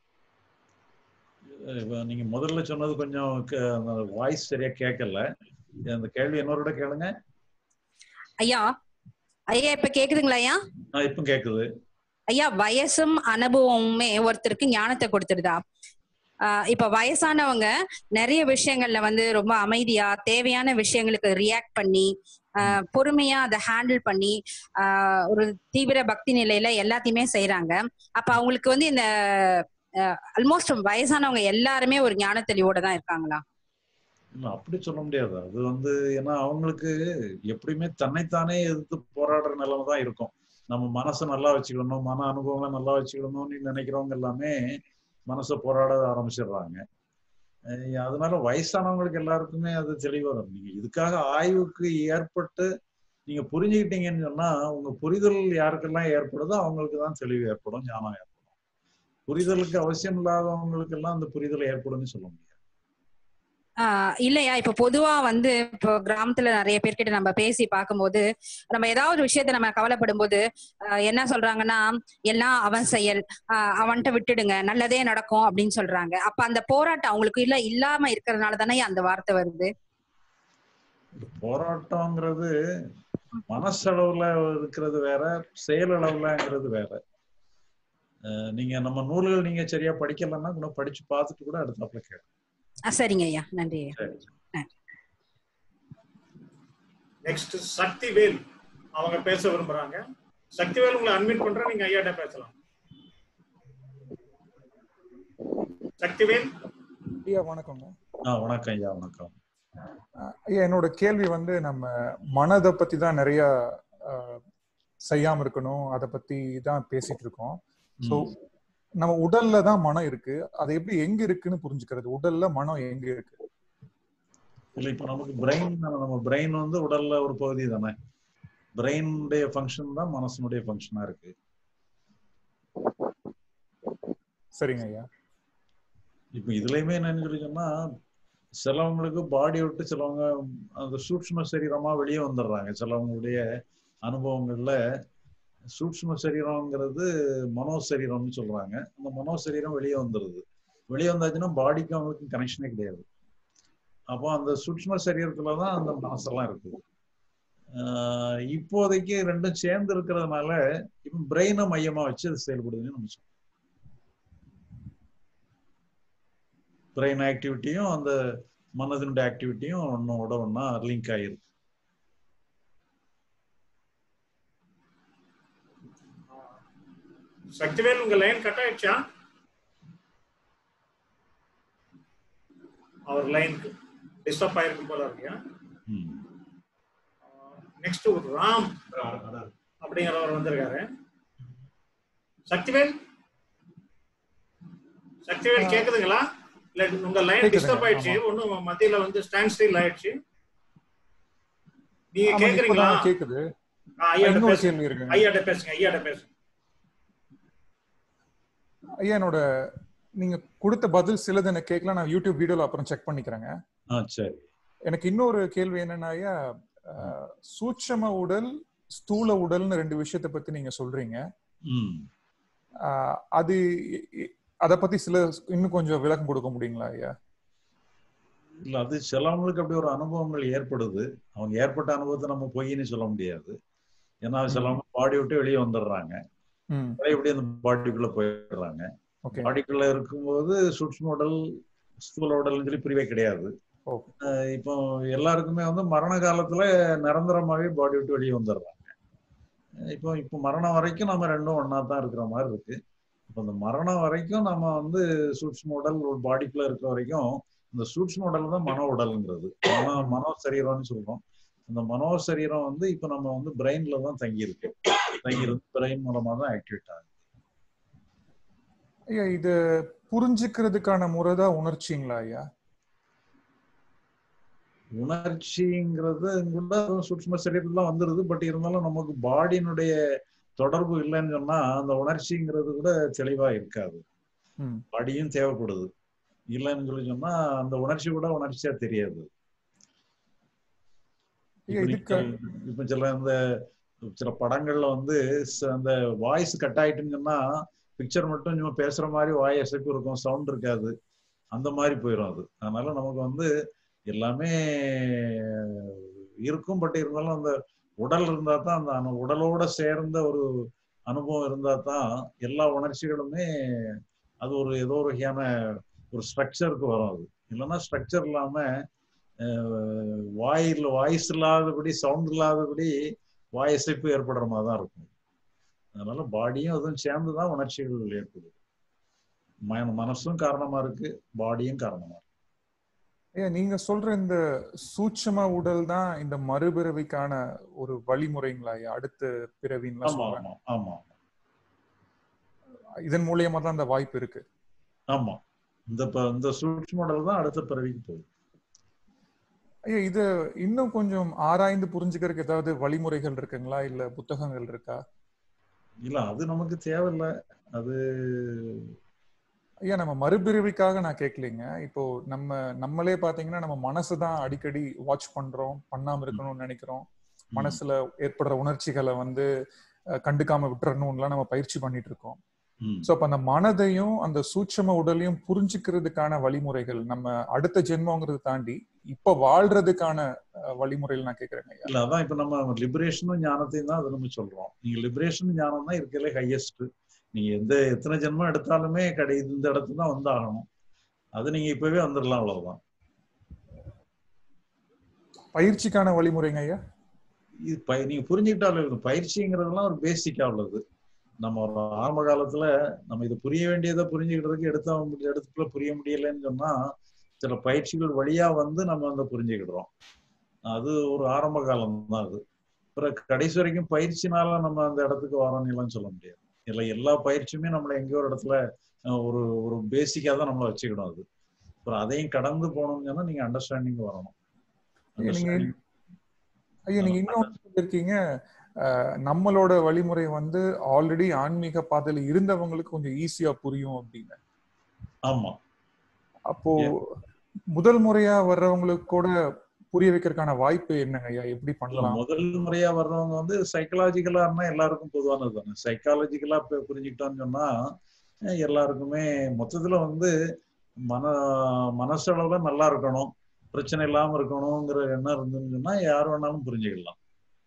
இப்ப நீங்க முதல்ல சொன்னது கொஞ்சம் வாய்ஸ் சரியா கேட்கல அந்த கேள்வி என்னோட கேளுங்க ஐயா ஐயா இப்ப கேக்குதுங்களா ஐயா ஆ, இப்ப கேக்குது ஐயா வயசும் அனுபவமுமே ஒருத்தருக்கு ஞானத்தை கொடுத்துடுதா ஆஹ் இப்ப வயசானவங்க நிறைய விஷயங்கள்ல வந்து ரொம்ப அமைதியா தேவையான விஷயங்களுக்கு ரியாக்ட் பண்ணி ஆஹ் பொறுமையா அதை ஹேண்டில் பண்ணி ஆஹ் ஒரு தீவிர பக்தி நிலையில எல்லாத்தையுமே செய்யறாங்க அப்ப அவங்களுக்கு வந்து இந்த ஆல்மோஸ்ட் வயசானவங்க எல்லாருமே ஒரு ஞான தெளிவோட தான் இருக்காங்களா இல்ல அப்படி சொல்ல முடியாது அது வந்து ஏன்னா அவங்களுக்கு எப்படியுமே தன்னைத்தானே எதிர்த்து போராடுற நிலைமை தான் இருக்கும் நம்ம மனசை நல்லா வச்சுக்கணும் மன அனுபவங்களை நல்லா வச்சுக்கணும்னு நினைக்கிறவங்க எல்லாமே மனசை போராட ஆரம்பிச்சிடுறாங்க அஹ் அதனால வயசானவங்களுக்கு எல்லாருக்குமே அது தெளிவா வரும் நீங்க இதுக்காக ஆய்வுக்கு ஏற்பட்டு நீங்க புரிஞ்சுக்கிட்டீங்கன்னு சொன்னா உங்க புரிதல் யாருக்கெல்லாம் ஏற்படுதோ அவங்களுக்கு தான் தெளிவு ஏற்படும் ஞானம் ஏற்படும் புரிதலுக்கு அவசியம் இல்லாதவங்களுக்கு எல்லாம் அந்த புரிதல் ஏற்படும்னு சொல்ல முடியாது ஆஹ் இல்லையா இப்ப பொதுவா வந்து இப்போ கிராமத்துல நிறைய பேர்கிட்ட நம்ம பேசி பார்க்கும்போது நம்ம ஏதாவது ஒரு விஷயத்த நம்ம கவலைப்படும் போது ஆஹ் என்ன சொல்றாங்கன்னா எல்லாம் அவன் செயல் ஆஹ் அவன்கிட்ட விட்டுடுங்க நல்லதே நடக்கும் அப்படின்னு சொல்றாங்க அப்ப அந்த போராட்டம் அவங்களுக்கு இல்ல இல்லாம இருக்கிறதுனால தானே அந்த வார்த்தை வருது போராட்டம்ங்கிறது மனசளவுல இருக்கிறது வேற செயலளவுலங்கிறது வேற அஹ், நீங்க நம்ம நூல்கள் நீங்க சரியா படிக்கலைன்னா கூட படிச்சு பார்த்துட்டு கூட அடுத்தாப்புல கேட்கலாம் ஆ, சரிங்க ஐயா நன்றி ஐயா சரி நெக்ஸ்ட் சக்திவேல் அவங்க பேச விரும்புறாங்க சக்திவேல் உங்களை அட்மிட் பண்றேன் நீங்க ஐயாட்ட பேசலாம் சக்திவேல் ஐயா வணக்கங்க ஆ வணக்கம் ஐயா வணக்கம் அஹ் ஐயா என்னோட கேள்வி வந்து நம்ம மனதை பத்தி தான் நிறைய அஹ், செய்யாம இருக்கணும் அதை பத்தி தான் பேசிட்டு இருக்கோம் ஸோ ம். நம்ம உடல்ல தான் மனம் இருக்கு அது எப்படி எங்க இருக்குன்னு புரிஞ்சுக்கிறது உடல்ல மனம் எங்க இருக்கு இல்ல இப்ப நமக்கு பிரெயின் நம்ம பிரெயின் வந்து உடல்ல ஒரு பகுதி தானே பிரெயினுடைய ஃபங்க்ஷன் தான் மனசனுடைய ஃபங்க்ஷனா இருக்கு சரிங்க ஐயா இப்ப இதுலயுமே என்னன்னு சொல்லி சொன்னா சிலவங்களுக்கு பாடி விட்டு சிலவங்க அந்த சூட்சும சரீரமா வெளியே வந்துடுறாங்க சிலவங்களுடைய அனுபவங்கள்ல சூட்சும சரீரம்ங்கிறது மனோ சரீரம்னு சொல்றாங்க அந்த மனோ சரீரம் வெளியே வந்துடுது வெளியே வந்தாச்சுன்னா பாடிக்கும் அவங்களுக்கு கனெக்ஷனே கிடையாது அப்போ அந்த சூட்சும சரீரத்துல தான் அந்த மனசெல்லாம் இருக்குது ஆஹ் இப்போதைக்கு ரெண்டும் சேர்ந்து இருக்கிறதுனால இப்போ பிரெயினை மையமா வச்சு அது செயல்படுதுன்னு நம்ம சொல்றோம் பிரெயின் ஆக்டிவிட்டியும் அந்த மனதினுடைய ஆக்டிவிட்டியும் ஒன்னோட ஒன்னா லிங்க் ஆயிருக்கு சக்திவேல் உங்க லைன் கட் ஆயிடுச்சா அவர் லைனுக்கு டிஸ்டர்ப் ஆயிருக்கும் போல இருக்கியா நெக்ஸ்ட் ஒரு ராம் அப்படிங்கிறவர் வந்திருக்காரு சக்திவேல் சக்திவேல் கேக்குதுங்களா இல்ல உங்க லைன் கேக்குதுங்க, டிஸ்டர்ப் ஆயிடுச்சு ஆமா. ஒண்ணும் மத்தியில வந்து ஸ்டாண்ட் ஸ்டில் ஆயிடுச்சு நீங்க ஆமாங்க, கேக்குறீங்களா இப்பதான் கேக்குது ஆ, ஐயாட்ட இன்னொரு பேசுங்க கேள்வி இருக்குங்க ஐயாட்ட பேசுங்க ஐயாட்ட பேசுங்க ஐயா என்னோட நீங்க கொடுத்த பதில் சிலது எனக்கு கேட்கல நான் யூடியூப் வீடியோல அப்புறம் செக் பண்ணிக்கிறேங்க ஆ சரி எனக்கு இன்னொரு கேள்வி என்னன்னா ஐயா அஹ், சூட்சம உடல் ஸ்தூல உடல்னு ரெண்டு விஷயத்தை பத்தி நீங்க சொல்றீங்க ம் அஹ், அது இ- இ- அத பத்தி சில இன்னும் கொஞ்சம் விளக்கம் கொடுக்க முடியுங்களா ஐயா இல்ல அது சிலவங்களுக்கு அப்படி ஒரு அனுபவங்கள் ஏற்படுது அவங்க ஏற்பட்ட அனுபவத்தை நம்ம பொய்ன்னு சொல்ல முடியாது ஏன்னா சிலவங்க பாடி விட்டு வெளியே வந்துடுறாங்க ம் எப்படி அந்த பாடிக்குள்ள போயிடுறாங்க ஓகே பாடிக்குள்ள இருக்கும்போது சூட்சும உடல் ஸ்தூல உடல்னு சொல்லி பிரிவே கிடையாது ஓ அஹ் இப்போ எல்லாருக்குமே வந்து மரண காலத்துல நிரந்தரமாவே பாடி விட்டு வெளியே வந்துடுறாங்க அஹ் இப்போ இப்போ மரணம் வரைக்கும் நம்ம ரெண்டும் ஒண்ணா தான் இருக்கிற மாதிரி இருக்கு இப்போ இந்த மரணம் வரைக்கும் நம்ம வந்து சூட்சும உடல் ஒரு பாடிக்குள்ள இருக்க வரைக்கும் இந்த சூட்சும உடல் தான் மனோ உடல்ங்கிறது மனோ மனோ சரீரம்னு சொல்றோம் இந்த மனோ சரீரம் வந்து இப்போ நம்ம வந்து பிரெயின்ல தான் தங்கி இருக்கு தங்கி இருந்து பிரெயின் மூலமா தான் ஆக்டிவேட் ஆகுது ஐயா இது புரிஞ்சுக்கிறதுக்கான முறை தான் உணர்ச்சிங்களா ஐயா உணர்ச்சிங்கிறது கூட சூட்சும சரீரத்துல வந்துருது பட் இருந்தாலும் நமக்கு பாடியினுடைய தொடர்பு இல்லைன்னு சொன்னா அந்த உணர்ச்சிங்கிறது கூட தெளிவா இருக்காது ம் பாடியும் தேவைப்படுது இல்லைன்னு சொல்லி சொன்னா அந்த உணர்ச்சி கூட உணர்ச்சியா தெரியாது ஐயா இப்ப இதுக்கு நீங்க- இப்ப சில இந்த சில படங்கள்ல வந்து ச- அந்த வாய்ஸ் கட் ஆயிட்டுன்னு சொன்னா பிக்சர் மட்டும் சும்மா பேசுற மாதிரி வாய் அசைப்பு இருக்கும் சவுண்ட் இருக்காது அந்த மாதிரி போயிடும் அது அதனால நமக்கு வந்து எல்லாமே இருக்கும் பட் இருந்தாலும் அந்த உடல் இருந்தா தான் அந்த அனு- உடலோட சேர்ந்த ஒரு அனுபவம் இருந்தா தான் எல்லா உணர்ச்சிகளுமே அது ஒரு ஏதோ ஒரு வகையான ஒரு ஸ்ட்ரக்சருக்கு வரும் அது இல்லைன்னா ஸ்ட்ரக்சர் இல்லாம அஹ், வாயில் வாய்ஸ் இல்லாதபடி சவுண்ட் இல்லாதபடி வாய் அசைப்பு ஏற்படுற மாதிரி தான் இருக்கும் அதனால பாடியும் அதுவும் சேர்ந்து தான் உணர்ச்சிகள் ஏற்படுது மன- மனசும் காரணமா இருக்கு பாடியும் காரணமா இருக்கு ஐயா நீங்க சொல்ற இந்த சூட்சம உடல் தான் இந்த மறுபிறவிக்கான ஒரு வழிமுறைங்களா ஐயா அடுத்த பிறவின்னு ஆமா சொல்றேன் ஆமா ஆமா இதன் மூலியமா தான் அந்த வாய்ப்பு இருக்கு ஆமா இந்த ப- இந்த சூட்சும உடல் தான் அடுத்த பிறவிக்கு போகுது ஐயா இது இன்னும் கொஞ்சம் ஆராய்ந்து புரிஞ்சுக்கிறதுக்கு ஏதாவது வழிமுறைகள் இருக்குங்களா இல்ல புத்தகங்கள் இருக்கா இல்ல அது நமக்கு தேவையில்லை அது ஐயா நம்ம மறுபிறவிக்காக நான் கேட்கலைங்க இப்போ நம்ம நம்மளே பாத்தீங்கன்னா நம்ம மனசு தான் அடிக்கடி வாட்ச் பண்றோம் பண்ணாம இருக்கணும்னு நினைக்கிறோம் மனசுல ஏற்படுற உணர்ச்சிகளை வந்து அஹ், கண்டுக்காம விட்டுறணும்லாம் நம்ம பயிற்சி பண்ணிட்டு இருக்கோம் ம். சோ அப்ப அந்த மனதையும் அந்த சூட்சம உடலையும் புரிஞ்சுக்கிறதுக்கான வழிமுறைகள் நம்ம அடுத்த ஜென்மங்கிறத தாண்டி இப்ப வாழ்றதுக்கான அஹ், வழிமுறைகள் நான் கேக்குறேங்க ஐயா இல்ல அதான் இப்ப நம்ம லிபரேஷனும் ஞானத்தையும் தான் அதை நம்ம சொல்றோம் நீங்க லிபரேஷன் ஞானம் தான் இருக்கல ஹையஸ்ட் நீங்க எந்த எத்தனை ஜென்மம் எடுத்தாலுமே கடை இந்த இடத்துக்கு தான் வந்து ஆகணும் அது நீங்க இப்பவே வந்துடலாம் அவ்வளவுதான் பயிற்சிக்கான வழிமுறைங்க ஐயா இது பய- நீங்க புரிஞ்சுக்கிட்டாலே இருக்கும் பயிற்சிங்கிறதுலாம் ஒரு பேசிக்கா உள்ளது நம்ம ஒரு ஆரம்ப காலத்துல நம்ம இது புரிய வேண்டியதை புரிஞ்சுக்கிட்டதுக்கு எடுத்த இடத்துக்குள்ள புரிய முடியலைன்னு சொன்னா சில பயிற்சிகள் வழியா வந்து நம்ம அந்த புரிஞ்சுக்கிடுறோம் அது ஒரு ஆரம்ப காலம் தான் அது அப்புறம் கடைசி வரைக்கும் பயிற்சினால நம்ம அந்த இடத்துக்கு வரோம்னு சொல்ல முடியாது இல்லை எல்லா பயிற்சியுமே நம்மளை எங்கேயோ ஒரு இடத்துல அஹ், ஒரு ஒரு பேசிக்கா தான் நம்மளை வச்சுக்கிடும் அது அப்புறம் அதையும் கடந்து போகணும்னு சொன்னா நீங்க அண்டர்ஸ்டாண்டிங் வரணும் ஐயா, நீங்க அண்டர்ஸ்டாண்டிங் ஐயா நீங்க இன்னொன்று சொல்லியிருக்கீங்க அஹ், நம்மளோட வழிமுறை வந்து ஆல்ரெடி ஆன்மீக பாதையில இருந்தவங்களுக்கு கொஞ்சம் ஈஸியா புரியும் அப்படின்னு ஆமா அப்போ முதல் முறையா வர்றவங்களுக்கு கூட புரிய வைக்கிறதுக்கான வாய்ப்பு என்னங்க ஐயா எப்படி இல்ல பண்ணலாம் முதல் முறையா வர்றவங்க வந்து சைக்கலாஜிக்கலா இருந்தா எல்லாருக்கும் பொதுவானது தானே சைக்காலஜிக்கலா புரிஞ்சுக்கிட்டோம்னு சொன்னா அஹ் எல்லாருக்குமே மொத்தத்துல வந்து மன மனசளவுல நல்லா இருக்கணும் பிரச்சனை இல்லாம இருக்கணுங்கிற எண்ணம் இருந்துன்னு சொன்னா யார் வேணாலும் புரிஞ்சுக்கலாம்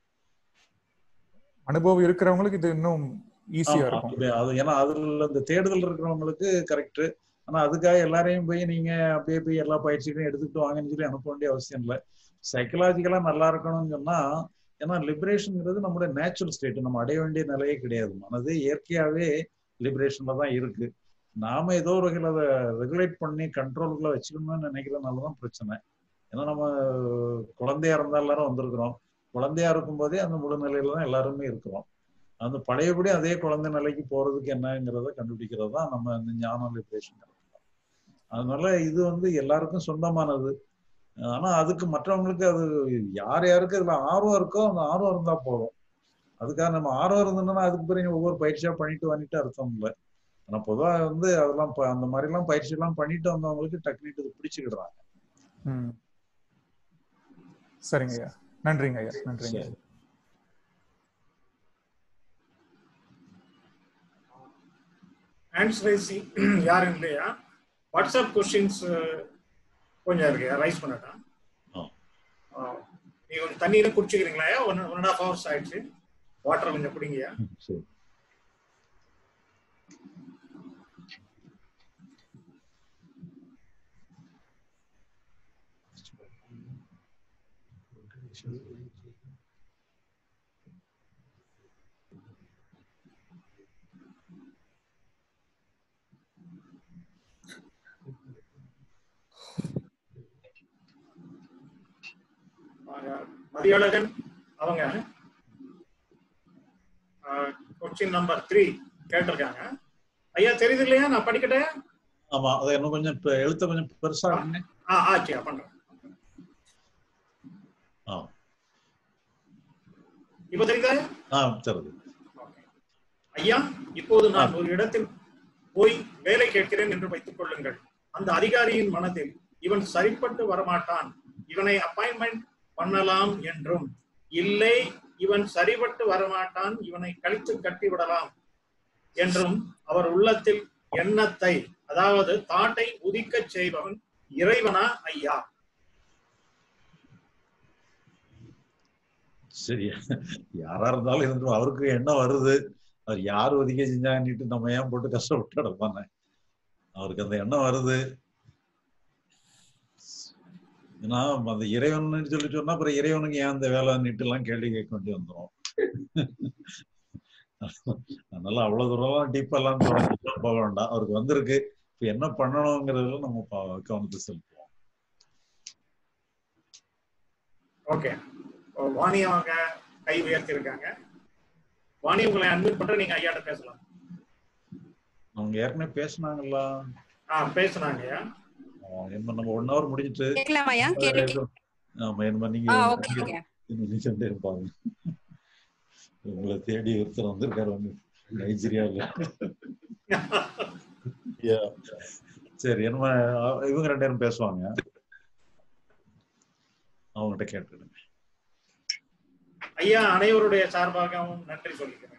அனுபவம் இருக்கிறவங்களுக்கு இது இன்னும் ஈஸியா ஆமா, இருக்கும் அது அது ஏன்னா அதுல இந்த தேடுதல் இருக்கிறவங்களுக்கு கரெக்ட் ஆனா அதுக்காக எல்லாரையும் போய் நீங்க அப்படியே போய் எல்லா பயிற்சிகளையும் எடுத்துக்கிட்டு வாங்கன்னு சொல்லி அனுப்ப வேண்டிய அவசியம் இல்லை சைக்கலாஜிக்கலா நல்லா இருக்கணும்னு சொன்னா ஏன்னா லிபரேஷன்ங்கிறது நம்மளுடைய நேச்சுரல் ஸ்டேட் நம்ம அடைய வேண்டிய நிலையே கிடையாது மனது இயற்கையாவே லிபரேஷன்ல தான் இருக்கு நாம ஏதோ ஒரு வகையில் அதை ரெகுலேட் பண்ணி கண்ட்ரோலுக்குள்ள வச்சுக்கணும்னு நினைக்கிறதுனால தான் பிரச்சனை ஏன்னா நம்ம குழந்தையா இருந்தா எல்லாரும் வந்திருக்கிறோம் குழந்தையா இருக்கும்போதே அந்த முழு நிலையில தான் எல்லாருமே இருக்கிறோம் அந்த பழையபடி அதே குழந்தை நிலைக்கு போறதுக்கு என்னங்கிறத கண்டுபிடிக்கிறது தான் நம்ம இந்த ஞான லிபரேஷன் அதனால இது வந்து எல்லாருக்கும் சொந்தமானது ஆனா அதுக்கு மற்றவங்களுக்கு அது யார் யாருக்கு அதுல ஆர்வம் இருக்கோ அந்த ஆர்வம் இருந்தா போதும் அதுக்காக நம்ம ஆர்வம் இருந்ததுன்னா அதுக்கு பிறகு ஒவ்வொரு பயிற்சியா பண்ணிட்டு வந்துட்டு அர்த்தம் இல்லை ஆனா பொதுவா வந்து அதெல்லாம் ப- அந்த மாதிரி எல்லாம் பயிற்சி எல்லாம் பண்ணிட்டு வந்தவங்களுக்கு டக்குனிட்டு இது பிடிச்சுக்கிடுறாங்க ம். சரிங்க ஐயா நன்றிங்க ஐயா நன்றிங்க சரி. ஹேண்ட்ஸ் ரைசிங் யாரும் இல்லையா வாட்ஸ்அப் கொஸ்டின்ஸ் கொஞ்சம் இருக்கு ரைஸ் பண்ணட்டா ஆ. நீங்க கொஞ்சம் தண்ணீரை குடிச்சுக்கிறீங்களா one one and half hours ஆயிடுச்சு வாட்டர் கொஞ்சம் குடிங்கயா சரி மதியழகன் அவங்க கொஸ்டின் நம்பர் த்ரீ கேட்டிருக்காங்க ஐயா தெரியுது இல்லையா நான் படிக்கட்டேன் ஆமா அதை இன்னும் கொஞ்சம் இப்ப எழுத்த கொஞ்சம் பெருசா இருக்குங்க ஆ ஆச்சியா பண்றேன் ஆ இப்ப தெரியுதா ஆ தருது ஐயா இப்போது நான் ஒரு இடத்தில் போய் வேலை கேட்கிறேன் என்று வைத்துக் கொள்ளுங்கள் அந்த அதிகாரியின் மனதில் இவன் சரிப்பட்டு வரமாட்டான் இவனை அப்பாயின்மெண்ட் பண்ணலாம் என்றும் இல்லை இவன் சரிபட்டு வரமாட்டான் இவனை கழித்து கட்டி விடலாம் என்றும் அவர் உள்ளத்தில் எண்ணத்தை அதாவது தாட்டை உதிக்கச் செய்பவன் இறைவனா ஐயா சரி யாரா இருந்தாலும் இருந்துரும் அவருக்கு என்ன வருது அவர் யார் ஒதுக்கி செஞ்சாங்கன்னுட்டு நம்ம ஏன் போட்டு கஷ்டப்பட்டு நடப்பானே அவருக்கு அந்த எண்ணம் வருது ஏன்னா அந்த இறைவன் சொல்லி சொன்னா அப்புறம் இறைவனுக்கு ஏன் அந்த வேலை எல்லாம் கேள்வி கேட்க வேண்டி வந்துடும் அதனால அவ்வளவு தூரம் டீப்பெல்லாம் போக வேண்டாம் அவருக்கு வந்திருக்கு இப்ப என்ன பண்ணணுங்கிறதுல நம்ம பா- கவனத்தை செலுத்துவோம் ஓகே வாணி அவங்க கை உயர்த்தி இருக்காங்க வாணி உங்களை அட்மிட் பண்ற நீங்க ஐயாட்ட பேசலாம் அவங்க ஏற்கனவே பேசுனாங்களா ஆ பேசுனாங்க ஐயா ஆ, என்ன நம்ம ஒன் ஹவர் முடிஞ்சிட்டு கேட்கலாமாய்யா? கேள்வி ஆமா என்ன நீங்க ஆ ஓகே ஓகே நீங்க சொல்லிட்டே இருப்பாங்க உங்களை தேடி ஒருத்தர் வந்திருக்காரு வந்து நைஜீரியாவில் சரி என்ன இவங்க ரெண்டு பேரும் பேசுவாங்க அவங்ககிட்ட கேட்டுக்கிடுங்க ஐயா அனைவருடைய சார்பாகவும் நன்றி சொல்லிக்கிறேன்